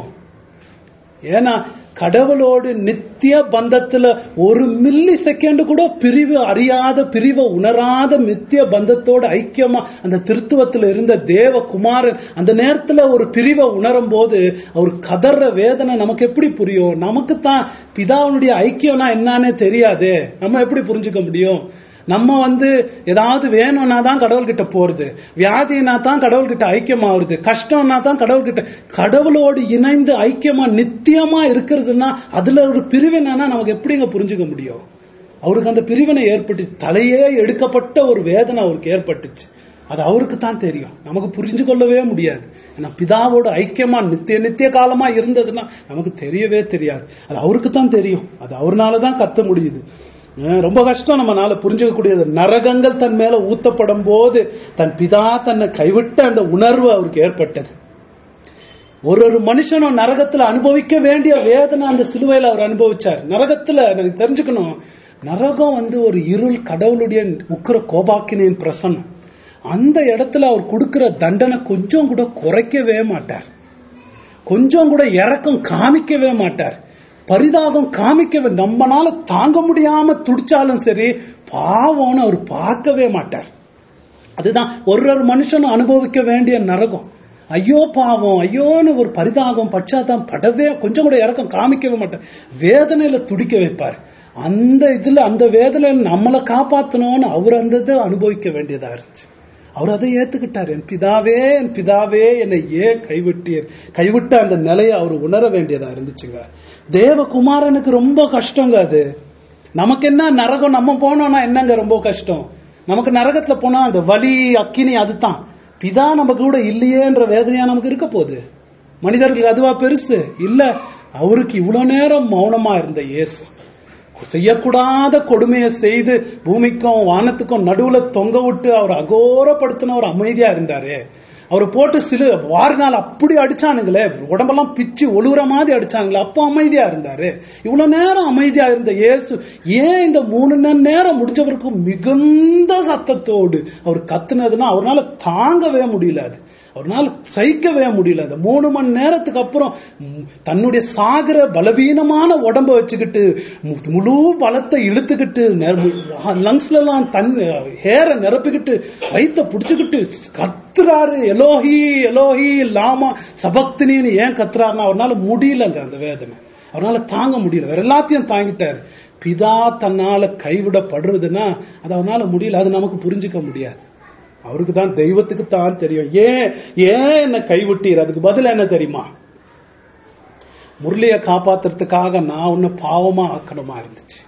ஏன்னா கடவுளோடு நித்திய பந்தத்துல ஒரு மில்லி செகண்ட் கூட பிரிவு அறியாத பிரிவை உணராத நித்திய பந்தத்தோடு ஐக்கியமா அந்த திருத்துவத்துல இருந்த தேவ குமாரன் அந்த நேரத்துல ஒரு பிரிவை உணரும் போது அவர் கதற வேதனை நமக்கு எப்படி புரியும் நமக்கு தான் பிதாவுடைய ஐக்கியம்னா என்னன்னே தெரியாது நம்ம எப்படி புரிஞ்சுக்க முடியும் நம்ம வந்து ஏதாவது வேணும்னா தான் கடவுள்கிட்ட போறது வியாதினா தான் கடவுள்கிட்ட ஐக்கியமாகுறது கஷ்டம்னா தான் கடவுள்கிட்ட கடவுளோடு இணைந்து ஐக்கியமா நித்தியமா இருக்கிறதுனா அதுல ஒரு பிரிவினைனா நமக்கு எப்படிங்க புரிஞ்சுக்க முடியும் அவருக்கு அந்த பிரிவினை ஏற்பட்டு தலையே எடுக்கப்பட்ட ஒரு வேதனை அவருக்கு ஏற்பட்டுச்சு அது அவருக்கு தான் தெரியும் நமக்கு புரிஞ்சு கொள்ளவே முடியாது ஏன்னா பிதாவோட ஐக்கியமா நித்திய நித்திய காலமா இருந்ததுன்னா நமக்கு தெரியவே தெரியாது அது அவருக்கு தான் தெரியும் அது அவர்னால தான் கத்த முடியுது ரொம்ப கஷ்டம் நம்மனால புரிஞ்சுக்கக்கூடியது நரகங்கள் தன் மேல ஊத்தப்படும் போது தன் பிதா தன்னை கைவிட்ட அந்த உணர்வு அவருக்கு ஏற்பட்டது ஒரு ஒரு மனுஷனும் நரகத்துல அனுபவிக்க வேண்டிய வேதனை அந்த சிலுவையில அவர் அனுபவிச்சார் நரகத்துல எனக்கு தெரிஞ்சுக்கணும் நரகம் வந்து ஒரு இருள் கடவுளுடைய உக்கிர கோபாக்கினின் பிரசன்னம் அந்த இடத்துல அவர் கொடுக்கிற தண்டனை கொஞ்சம் கூட குறைக்கவே மாட்டார் கொஞ்சம் கூட இறக்கம் காமிக்கவே மாட்டார் பரிதாபம் காமிக்க நம்மனால தாங்க முடியாம துடிச்சாலும் சரி பாவம்னு அவர் பார்க்கவே மாட்டார் அதுதான் ஒரு ஒரு மனுஷனும் அனுபவிக்க வேண்டிய நரகம் ஐயோ பாவம் ஐயோன்னு ஒரு பரிதாபம் பச்சாத்தான் படவே கொஞ்சம் கூட இறக்கம் காமிக்கவே மாட்டார் வேதனையில துடிக்க வைப்பார் அந்த இதுல அந்த வேதனையில நம்மளை காப்பாத்தணும்னு அவர் அந்த இதை அனுபவிக்க வேண்டியதா இருந்துச்சு அவர் அதை ஏத்துக்கிட்டார் என் பிதாவே என் பிதாவே என்னை ஏன் கைவிட்டீர் கைவிட்ட அந்த நிலையை அவர் உணர வேண்டியதா இருந்துச்சுங்க தேவகுமாரனுக்கு ரொம்ப கஷ்டங்க அது நமக்கு என்ன நரகம் நம்ம போனோம்னா என்னங்க ரொம்ப கஷ்டம் நமக்கு நரகத்துல போனா அந்த வலி அக்கினி அதுதான் பிதா நம்ம கூட இல்லையேன்ற வேதனையா நமக்கு இருக்க போகுது மனிதர்களுக்கு அதுவா பெருசு இல்ல அவருக்கு இவ்வளவு நேரம் மௌனமா இருந்த இயேசு செய்யக்கூடாத கொடுமையை செய்து பூமிக்கும் வானத்துக்கும் நடுவுல தொங்க விட்டு அவர் அகோரப்படுத்தின ஒரு அமைதியா இருந்தாரு அவரை போட்டு சிலு வாரினால் அப்படி அடிச்சானுங்களே உடம்பெல்லாம் பிச்சு ஒழுகுற மாதிரி அடிச்சானுங்களே அப்போ அமைதியா இருந்தாரு இவ்வளவு நேரம் அமைதியா இருந்த இயேசு ஏன் இந்த மூணு மணி நேரம் முடிஞ்ச பிறகு மிகுந்த சத்தத்தோடு அவர் கத்துனதுன்னா அவரால் தாங்கவே முடியல அது அவரால் சகிக்கவே முடியல அந்த மூணு மணி நேரத்துக்கு அப்புறம் ம், தன்னுடைய சாகர பலவீனமான உடம்ப வச்சுக்கிட்டு மு- முழு பலத்தை இழுத்துக்கிட்டு லங்ஸ்ல எல்லாம் தன் ஹேரை நிரப்பிக்கிட்டு வயித்தை புடிச்சுக்கிட்டு கத்துறாரு எலோஹி எலோஹி லாமா சபக்தினின்னு ஏன் கத்துறாருன்னா அவரால் முடியலங்க அந்த வேதனை அவரால தாங்க முடியல வேற எல்லாத்தையும் தாங்கிட்டாரு பிதா தன்னால கைவிடப்படுறதுன்னா அது அவனால முடியல அது நமக்கு புரிஞ்சுக்க முடியாது அவருக்கு தான் தெய்வத்துக்கு தான் தெரியும் ஏன் ஏன் என்ன கைவிட்டீர் அதுக்கு பதில் என்ன தெரியுமா முரளிய காப்பாத்துறதுக்காக நான் உன்னை பாவமா ஆக்கணுமா இருந்துச்சு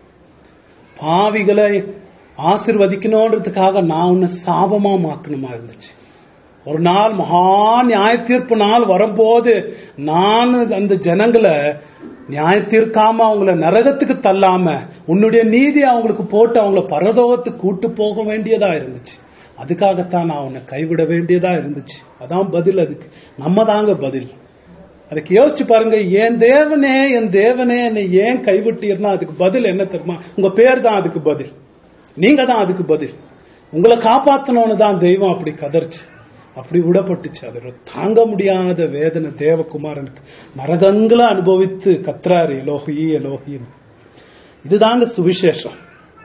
பாவிகளை ஆசிர்வதிக்கணுன்றதுக்காக நான் உன்னை சாபமா மாக்கணுமா இருந்துச்சு ஒரு நாள் மகா நியாய தீர்ப்பு நாள் வரும்போது நான் அந்த ஜனங்களை நியாய தீர்க்காம அவங்கள நரகத்துக்கு தள்ளாம உன்னுடைய நீதி அவங்களுக்கு போட்டு அவங்கள பரலோகத்துக்கு கூட்டு போக வேண்டியதா இருந்துச்சு அதுக்காகத்தான் நான் உன்னை கைவிட வேண்டியதா இருந்துச்சு அதான் பதில் அதுக்கு நம்ம தாங்க பதில் அதுக்கு யோசிச்சு பாருங்க என் தேவனே என் தேவனே என்னை ஏன் கைவிட்டீர்னா அதுக்கு பதில் என்ன தெரியுமா உங்க பேர் தான் அதுக்கு பதில் நீங்க தான் அதுக்கு பதில் உங்களை காப்பாத்தணும்னு தான் தெய்வம் அப்படி கதர்ச்சு அப்படி விடப்பட்டுச்சு அது ஒரு தாங்க முடியாத வேதனை தேவகுமாரனுக்கு நரகங்களை அனுபவித்து கத்துறாரு எலோகி எலோகின்னு இதுதாங்க சுவிசேஷம்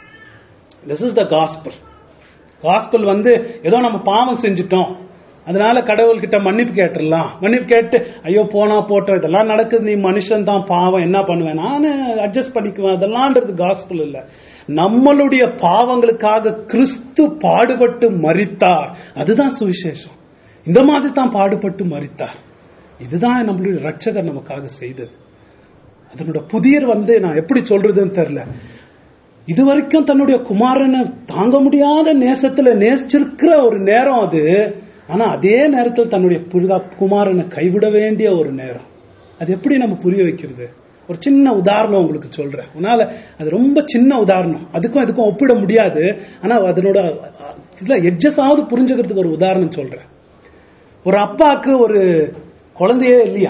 this is the gospel gospel வந்து ஏதோ நம்ம பாவம் செஞ்சுட்டோம் அதனால கடவுள்கிட்ட மன்னிப்பு கேட்டுடலாம் மன்னிப்பு கேட்டு ஐயோ போனா போட்டோம் இதெல்லாம் நடக்குது நீ மனுஷன் தான் பாவம் என்ன பண்ணுவேன் நானு அட்ஜஸ்ட் பண்ணிக்குவேன் அதெல்லாம்ன்றது காஸ்பல் இல்ல நம்மளுடைய பாவங்களுக்காக கிறிஸ்து பாடுபட்டு மரித்தார் அதுதான் சுவிசேஷம் இந்த மாதிரி தான் பாடுபட்டு மரித்தார் இதுதான் நம்மளுடைய ரட்சகர் நமக்காக செய்தது அதனோட புதியர் வந்து நான் எப்படி சொல்றதுன்னு தெரியல இது வரைக்கும் தன்னுடைய குமாரனை தாங்க முடியாத நேசத்துல நேசிச்சிருக்கிற ஒரு நேரம் அது ஆனா அதே நேரத்தில் தன்னுடைய புரிதா குமாரனை கைவிட வேண்டிய ஒரு நேரம் அது எப்படி நம்ம புரிய வைக்கிறது ஒரு சின்ன உதாரணம் உங்களுக்கு சொல்றேன் உன்னால அது ரொம்ப சின்ன உதாரணம் அதுக்கும் இதுக்கும் ஒப்பிட முடியாது ஆனா அதனோட இதுல எட்ஜஸ் ஆவது புரிஞ்சுக்கிறதுக்கு ஒரு உதாரணம் சொல்றேன் ஒரு அப்பாக்கு ஒரு குழந்தையே இல்லையா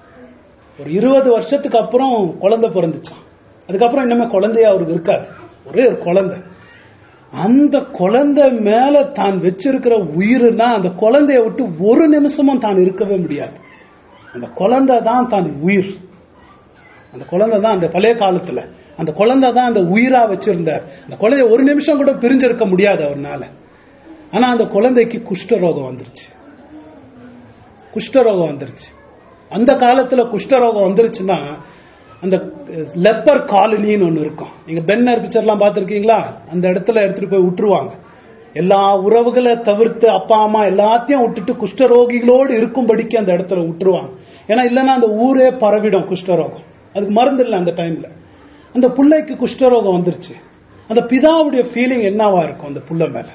ஒரு இருபது வருஷத்துக்கு அப்புறம் குழந்தை பிறந்துச்சான் அதுக்கப்புறம் இன்னுமே குழந்தைய அவருக்கு இருக்காது ஒரே ஒரு குழந்தை அந்த குழந்தை மேல தான் வச்சிருக்கிற உயிர்னா அந்த குழந்தைய விட்டு ஒரு நிமிஷமும் தான் இருக்கவே முடியாது அந்த குழந்தை தான் தான் உயிர் அந்த குழந்தை தான் அந்த பழைய காலத்துல அந்த குழந்தை தான் அந்த உயிரா வச்சிருந்தார் அந்த குழந்தைய ஒரு நிமிஷம் கூட பிரிஞ்சிருக்க முடியாது அவர்னால ஆனா அந்த குழந்தைக்கு குஷ்டரோகம் வந்துருச்சு குஷ்டரோகம் வந்துருச்சு அந்த காலத்துல குஷ்டரோகம் வந்துருச்சுன்னா அந்த லெப்பர் காலனின்னு ஒண்ணு இருக்கும் நீங்க பென்னர் பிக்சர்லாம் பார்த்திருக்கீங்களா அந்த இடத்துல எடுத்துட்டு போய் விட்டுருவாங்க எல்லா உறவுகளை தவிர்த்து அப்பா அம்மா எல்லாத்தையும் விட்டுட்டு குஷ்டரோகிகளோடு இருக்கும்படிக்கு அந்த இடத்துல விட்டுருவாங்க ஏன்னா இல்லைன்னா அந்த ஊரே பரவிடும் குஷ்டரோகம் அதுக்கு மருந்து இல்லை அந்த டைம்ல அந்த பிள்ளைக்கு குஷ்டரோகம் வந்துருச்சு அந்த பிதாவுடைய ஃபீலிங் என்னவா இருக்கும் அந்த புள்ள மேல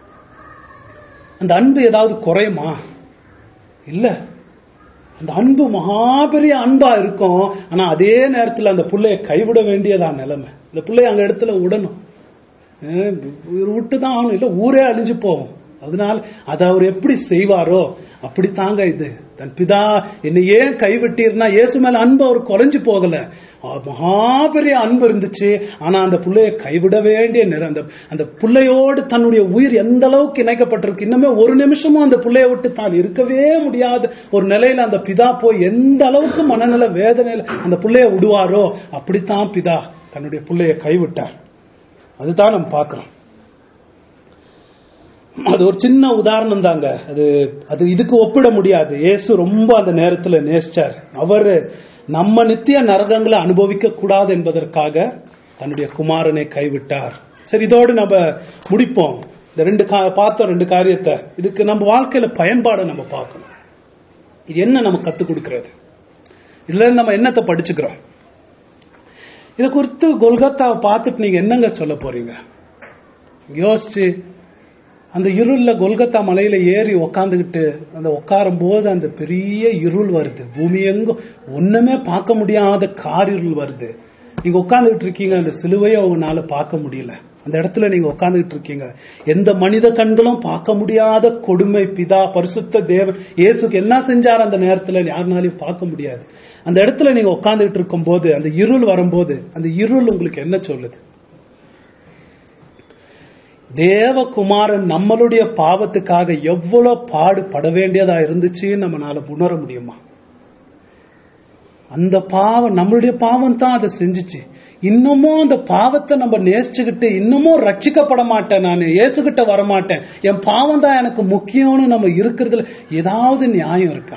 அந்த அன்பு ஏதாவது குறையுமா இல்ல அந்த அன்பு மகாபெரிய அன்பா இருக்கும் ஆனா அதே நேரத்துல அந்த புள்ளைய கைவிட வேண்டியதா நிலைமை இந்த பிள்ளைய அங்க இடத்துல விடணும் அஹ் விட்டுதான் ஆகணும் இல்ல ஊரே அழிஞ்சு போகும் அதனால அதை அவர் எப்படி செய்வாரோ அப்படி தாங்க இது தன் பிதா என்னை ஏன் கைவிட்டீர்னா இயேசு மேல அன்பு அவர் குறைஞ்சு போகல மகாபெரிய அன்பு இருந்துச்சு ஆனா அந்த புள்ளைய கைவிட வேண்டிய நேரம் அந்த அந்த புள்ளையோடு தன்னுடைய உயிர் எந்த அளவுக்கு இணைக்கப்பட்டிருக்கு இன்னுமே ஒரு நிமிஷமும் அந்த புள்ளைய விட்டு தான் இருக்கவே முடியாத ஒரு நிலையில அந்த பிதா போய் எந்த அளவுக்கு மனநல வேதனையில அந்த புள்ளைய விடுவாரோ அப்படித்தான் பிதா தன்னுடைய புள்ளைய கைவிட்டார் அதுதான் நம்ம பார்க்கிறோம் அது ஒரு சின்ன உதாரணம் தாங்க அது அது இதுக்கு ஒப்பிட முடியாது இயேசு ரொம்ப அந்த நேரத்துல நேசிச்சார் அவர் நம்ம நித்திய நரகங்களை அனுபவிக்க கூடாது என்பதற்காக தன்னுடைய குமாரனை கைவிட்டார் சரி இதோடு நம்ம முடிப்போம் இந்த ரெண்டு கா- பார்த்தோம் ரெண்டு காரியத்தை இதுக்கு நம்ம வாழ்க்கையில பயன்பாடை நம்ம பார்க்கணும் இது என்ன நம்ம கத்துக் கொடுக்கிறது இதுல இருந்து நம்ம என்னத்தை படிச்சுக்கிறோம் இதை குறித்து கொல்கத்தாவை பார்த்துட்டு நீங்க என்னங்க சொல்ல போறீங்க யோசிச்சு அந்த இருள்ல கொல்கத்தா மலையில ஏறி உக்காந்துக்கிட்டு அந்த உட்காரும் போது அந்த பெரிய இருள் வருது பூமி எங்கும் ஒண்ணுமே பார்க்க முடியாத கார் இருள் வருது நீங்க உட்கார்ந்துட்டு இருக்கீங்க அந்த சிலுவையை உங்களால பார்க்க முடியல அந்த இடத்துல நீங்க உட்கார்ந்துட்டு இருக்கீங்க எந்த மனித கண்களும் பார்க்க முடியாத கொடுமை பிதா பரிசுத்த தேவன் இயேசுக்கு என்ன செஞ்சார் அந்த நேரத்துல யாருனாலையும் பார்க்க முடியாது அந்த இடத்துல நீங்க உட்கார்ந்துட்டு இருக்கும் போது அந்த இருள் வரும்போது அந்த இருள் உங்களுக்கு என்ன சொல்லுது தேவகுமாரன் நம்மளுடைய பாவத்துக்காக எவ்வளவு பாடுபட வேண்டியதா இருந்துச்சுன்னு நம்மளால உணர முடியுமா அந்த பாவம் நம்மளுடைய பாவம் தான் அதை செஞ்சுச்சு இன்னமும் அந்த பாவத்தை நம்ம நேசிச்சுக்கிட்டு இன்னமும் ரட்சிக்கப்பட மாட்டேன் நான் இயேசுகிட்ட வரமாட்டேன் என் பாவம் தான் எனக்கு முக்கியம்னு நம்ம இருக்கிறதுல ஏதாவது நியாயம் இருக்கா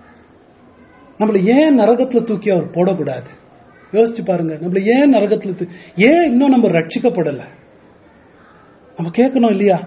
நம்மள ஏன் நரகத்துல தூக்கி அவர் போடக்கூடாது யோசிச்சு பாருங்க நம்மள ஏன் நரகத்துல தூ- ஏன் இன்னும் நம்ம ரட்சிக்கப்படல நம்ம கேட்கணும் இல்லையா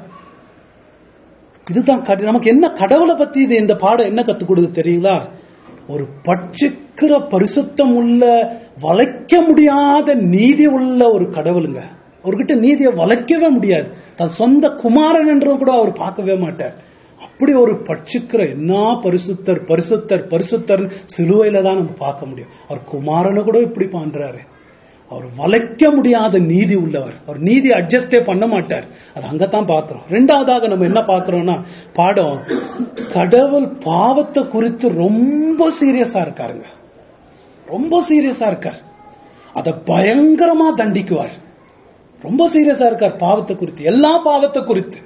இதுதான் கடி- நமக்கு என்ன கடவுளை பத்தி இது இந்த பாடம் என்ன கத்துக் கொடுக்குது தெரியுங்களா ஒரு பட்சிக்கிற பரிசுத்தம் உள்ள வளைக்க முடியாத நீதி உள்ள ஒரு கடவுளுங்க அவர்கிட்ட நீதியை வளைக்கவே முடியாது தன் சொந்த குமாரன் என்றும் கூட அவர் பார்க்கவே மாட்டார் அப்படி ஒரு பட்சிக்கிற என்ன பரிசுத்தர் பரிசுத்தர் பரிசுத்தர் சிலுவையில தான் நம்ம பார்க்க முடியும் அவர் குமாரனை கூட இப்படி பண்றாரு அவர் வளைக்க முடியாத நீதி உள்ளவர் அவர் நீதி அட்ஜஸ்டே பண்ண மாட்டார் அது அங்கதான் பார்க்கிறோம் ரெண்டாவதாக நம்ம என்ன பார்க்கிறோம்னா பாடம் கடவுள் பாவத்தை குறித்து ரொம்ப சீரியஸா இருக்காருங்க ரொம்ப சீரியஸா இருக்கார் அத பயங்கரமா தண்டிக்குவார் ரொம்ப சீரியஸா இருக்கார் பாவத்தை குறித்து எல்லா பாவத்தை குறித்து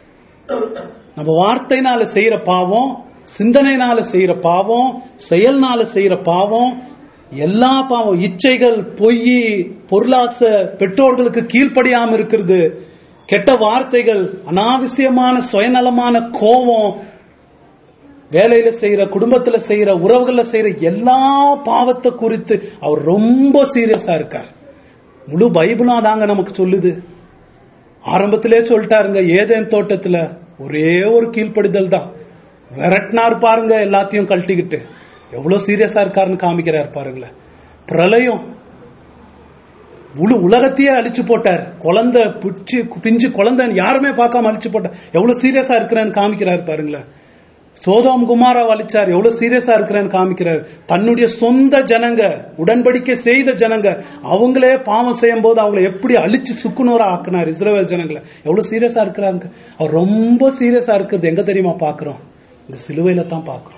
நம்ம வார்த்தைனால செய்யற பாவம் சிந்தனைனால செய்யற பாவம் செயல்னால செய்யற பாவம் எல்லா பாவம் இச்சைகள் பொய் பொருளாசை பெற்றோர்களுக்கு கீழ்ப்படியாம இருக்கிறது கெட்ட வார்த்தைகள் அனாவசியமான சுயநலமான கோபம் வேலையில செய்யற குடும்பத்துல செய்யற உறவுகள்ல செய்யற எல்லா பாவத்தை குறித்து அவர் ரொம்ப சீரியஸா இருக்கார் முழு பைபிளும் அதாங்க நமக்கு சொல்லுது ஆரம்பத்திலே சொல்லிட்டாருங்க ஏதேன் தோட்டத்துல ஒரே ஒரு கீழ்ப்படிதல் தான் விரட்டினார் பாருங்க எல்லாத்தையும் கழட்டிக்கிட்டு எவ்வளவு சீரியஸா இருக்காருன்னு காமிக்கிறார் பாருங்களேன் பிரளயம் முழு உலகத்தையே அழிச்சு போட்டார் குழந்தை பிச்சு பிஞ்சு குழந்தை யாருமே பார்க்காம அழிச்சு போட்டார் எவ்வளவு சீரியஸா இருக்கிறேன்னு காமிக்கிறார் பாருங்களேன் சோதோம் குமாரா அழிச்சார் எவ்வளவு சீரியஸா இருக்கிறேன்னு காமிக்கிறார் தன்னுடைய சொந்த ஜனங்க உடன்படிக்கை செய்த ஜனங்க அவங்களே பாவம் செய்யும் போது அவங்களை எப்படி அழிச்சு சுக்குநூறா ஆக்குனார் இஸ்ரேல் ஜனங்களை எவ்வளவு சீரியஸா இருக்கிறாங்க அவர் ரொம்ப சீரியஸா இருக்கிறது எங்க தெரியுமா பாக்குறோம் இந்த சிலுவையில தான் பாக்குறோம்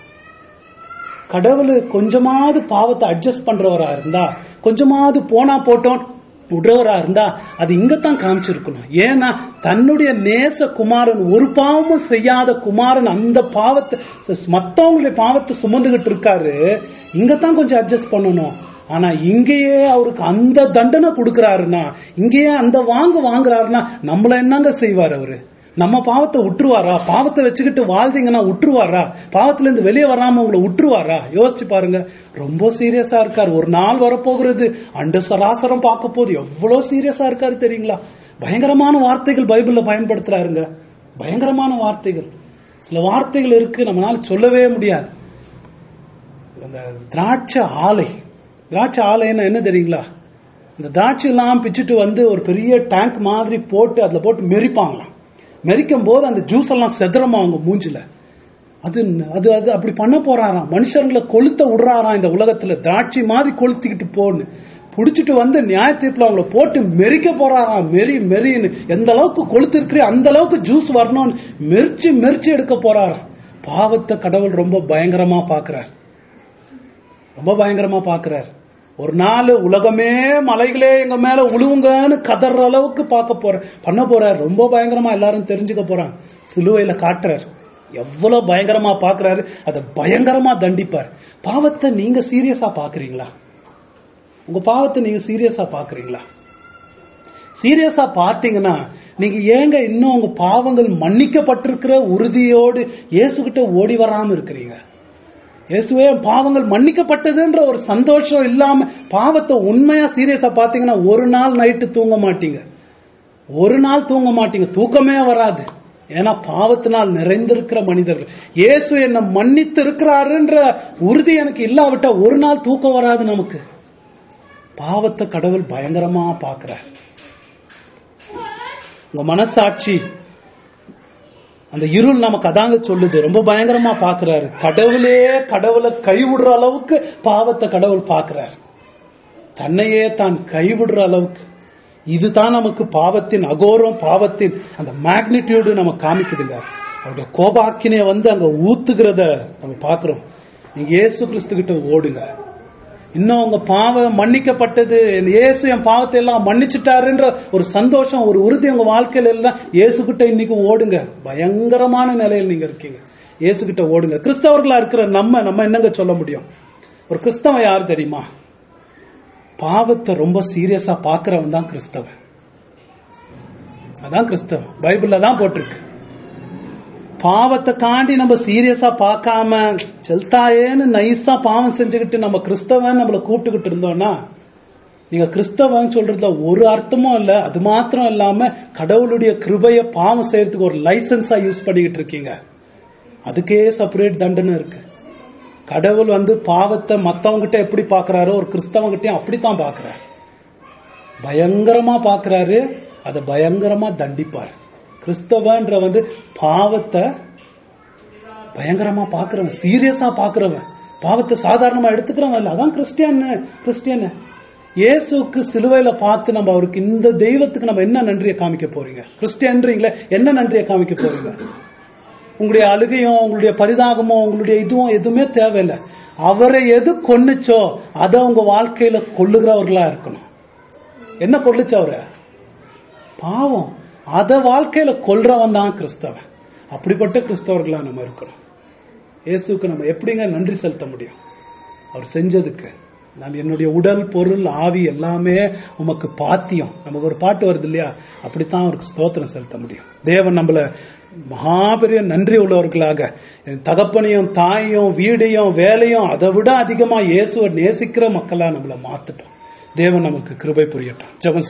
கடவுள் கொஞ்சமாவது பாவத்தை அட்ஜஸ்ட் பண்றவரா இருந்தா கொஞ்சமாவது போனா போட்டோம் விடுறவரா இருந்தா அது இங்கத்தான் காமிச்சிருக்கணும் ஏன்னா தன்னுடைய நேச குமாரன் ஒரு பாவமும் செய்யாத குமாரன் அந்த பாவத்தை மத்தவங்களுடைய பாவத்தை சுமந்துகிட்டு இருக்காரு இங்கத்தான் கொஞ்சம் அட்ஜஸ்ட் பண்ணணும் ஆனா இங்கேயே அவருக்கு அந்த தண்டனை கொடுக்கறாருன்னா இங்கேயே அந்த வாங்கு வாங்குறாருன்னா நம்மள என்னங்க செய்வார் அவரு நம்ம பாவத்தை விட்டுருவாரா பாவத்தை வச்சுக்கிட்டு வாழ்ந்தீங்கன்னா விட்டுருவாரா பாவத்துல இருந்து வெளியே வராம உங்களை விட்டுருவாரா யோசிச்சு பாருங்க ரொம்ப சீரியஸா இருக்காரு ஒரு நாள் வரப்போகிறது அண்டு சராசரம் பார்க்க போது எவ்வளவு சீரியஸா இருக்காரு தெரியுங்களா பயங்கரமான வார்த்தைகள் பைபிள்ல பயன்படுத்துறாருங்க பயங்கரமான வார்த்தைகள் சில வார்த்தைகள் இருக்கு நம்மளால சொல்லவே முடியாது அந்த திராட்சை ஆலை திராட்சை ஆலைன்னா என்ன தெரியுங்களா இந்த திராட்சை எல்லாம் பிச்சுட்டு வந்து ஒரு பெரிய டேங்க் மாதிரி போட்டு அதுல போட்டு மெரிப்பாங்களாம் மெரிக்கும் போது அந்த ஜூஸ் எல்லாம் செதறமா அவங்க மூஞ்சில அது அது அது அப்படி பண்ண போறாராம் மனுஷங்களை கொளுத்த விடுறாராம் இந்த உலகத்துல திராட்சை மாதிரி கொளுத்திக்கிட்டு போன்னு புடிச்சிட்டு வந்து நியாய தீர்ப்புல அவங்கள போட்டு மெரிக்க போறாராம் மெரி மெரின்னு எந்த அளவுக்கு கொளுத்து இருக்கிறே அந்த அளவுக்கு ஜூஸ் வரணும்னு மெரிச்சு மெரிச்சு எடுக்க போறாராம் பாவத்தை கடவுள் ரொம்ப பயங்கரமா பாக்குறார் ரொம்ப பயங்கரமா பாக்குறார் ஒரு நாள் உலகமே மலைகளே எங்க மேல உழுவுங்கன்னு கதற அளவுக்கு பார்க்க போற பண்ண போறார் ரொம்ப பயங்கரமா எல்லாரும் தெரிஞ்சுக்க போறாங்க சிலுவையில காட்டுறார் எவ்வளவு பயங்கரமா பாக்குறாரு அதை பயங்கரமா தண்டிப்பார் பாவத்தை நீங்க சீரியஸா பாக்குறீங்களா உங்க பாவத்தை நீங்க சீரியஸா பாக்குறீங்களா சீரியஸா பார்த்தீங்கன்னா நீங்க ஏங்க இன்னும் உங்க பாவங்கள் மன்னிக்கப்பட்டிருக்கிற உறுதியோடு இயேசுகிட்ட ஓடி வராம இருக்கிறீங்க இயேசுவே பாவங்கள் மன்னிக்கப்பட்டதுன்ற ஒரு சந்தோஷம் இல்லாம பாவத்தை உண்மையா சீரியஸா பாத்தீங்கன்னா ஒரு நாள் நைட்டு தூங்க மாட்டீங்க ஒரு நாள் தூங்க மாட்டீங்க தூக்கமே வராது ஏன்னா பாவத்தினால் நிறைந்திருக்கிற மனிதர்கள் இயேசு என்ன மன்னித்து இருக்கிறாருன்ற உறுதி எனக்கு இல்லாவிட்டா ஒரு நாள் தூக்கம் வராது நமக்கு பாவத்தை கடவுள் பயங்கரமா பாக்குறார் உங்க மனசாட்சி அந்த இருள் நமக்கு அதாங்க சொல்லுது ரொம்ப பயங்கரமா பாக்குறாரு கடவுளே கடவுளை கைவிடுற அளவுக்கு பாவத்தை கடவுள் பாக்குறாரு தன்னையே தான் கைவிடுற அளவுக்கு இதுதான் நமக்கு பாவத்தின் அகோரம் பாவத்தின் அந்த மேக்னிடியூடு நம்ம காமிக்குதுங்க அவருடைய கோபாக்கினைய வந்து அங்க ஊத்துகிறத நம்ம பார்க்கிறோம் நீங்க இயேசு கிறிஸ்து கிட்ட ஓடுங்க இன்னும் உங்க பாவம் மன்னிக்கப்பட்டது இயேசு என் பாவத்தை எல்லாம் மன்னிச்சுட்டாருன்ற ஒரு சந்தோஷம் ஒரு உறுதி உங்க வாழ்க்கையில எல்லாம் இயேசு கிட்ட இன்னைக்கு ஓடுங்க பயங்கரமான நிலையில் நீங்க இருக்கீங்க இயேசு கிட்ட ஓடுங்க கிறிஸ்தவர்களா இருக்கிற நம்ம நம்ம என்னங்க சொல்ல முடியும் ஒரு கிறிஸ்தவன் யார் தெரியுமா பாவத்தை ரொம்ப சீரியஸா பாக்குறவன் தான் கிறிஸ்தவன் அதான் கிறிஸ்தவன் பைபிள்ல தான் போட்டிருக்கு பாவத்தை காண்டி நம்ம சீரியஸா பார்க்காம செல்தாயேன்னு நைஸா பாவம் செஞ்சுக்கிட்டு நம்ம கிறிஸ்தவன் நம்மள கூப்பிட்டுக்கிட்டு இருந்தோம்னா நீங்க கிறிஸ்தவன் சொல்றதுல ஒரு அர்த்தமும் இல்ல அது மாத்திரம் இல்லாம கடவுளுடைய கிருபைய பாவம் செய்யறதுக்கு ஒரு லைசன்ஸா யூஸ் பண்ணிக்கிட்டு இருக்கீங்க அதுக்கே செப்பரேட் தண்டனை இருக்கு கடவுள் வந்து பாவத்தை மத்தவங்கிட்ட எப்படி பாக்குறாரோ ஒரு கிறிஸ்தவங்கிட்டயும் அப்படித்தான் பாக்குறாரு பயங்கரமா பாக்குறாரு அதை பயங்கரமா தண்டிப்பார் கிறிஸ்தவன்ற வந்து பாவத்தை பயங்கரமா பாக்குறவன் சீரியஸா பாக்குறவன் பாவத்தை சாதாரணமா எடுத்துக்கிறவன் இல்ல அதான் கிறிஸ்டியன் கிறிஸ்டியன் இயேசுக்கு சிலுவையில பார்த்து நம்ம அவருக்கு இந்த தெய்வத்துக்கு நம்ம என்ன நன்றியை காமிக்க போறீங்க கிறிஸ்டியன்றீங்களே என்ன நன்றியை காமிக்க போறீங்க உங்களுடைய அழுகையும் உங்களுடைய பரிதாகமோ உங்களுடைய இதுவும் எதுவுமே தேவையில்லை அவரை எது கொன்னுச்சோ அதை உங்க வாழ்க்கையில கொள்ளுகிறவர்களா இருக்கணும் என்ன கொள்ளுச்சு அவரை பாவம் அத வாழ்க்கையில கொல்றவன் தான் கிறிஸ்தவன் அப்படிப்பட்ட கிறிஸ்தவர்களா நம்ம இருக்கணும் இயேசுக்கு நம்ம எப்படிங்க நன்றி செலுத்த முடியும் அவர் செஞ்சதுக்கு நான் என்னுடைய உடல் பொருள் ஆவி எல்லாமே உமக்கு பாத்தியம் நமக்கு ஒரு பாட்டு வருது இல்லையா அப்படித்தான் அவருக்கு ஸ்தோத்திரம் செலுத்த முடியும் தேவன் நம்மள மகாபெரிய நன்றி உள்ளவர்களாக என் தகப்பனையும் தாயையும் வீடையும் வேலையும் அதை விட அதிகமா இயேசுவை நேசிக்கிற மக்களா நம்மள மாத்துட்டோம் தேவன் நமக்கு கிருபை புரியட்டும் ஜெபம்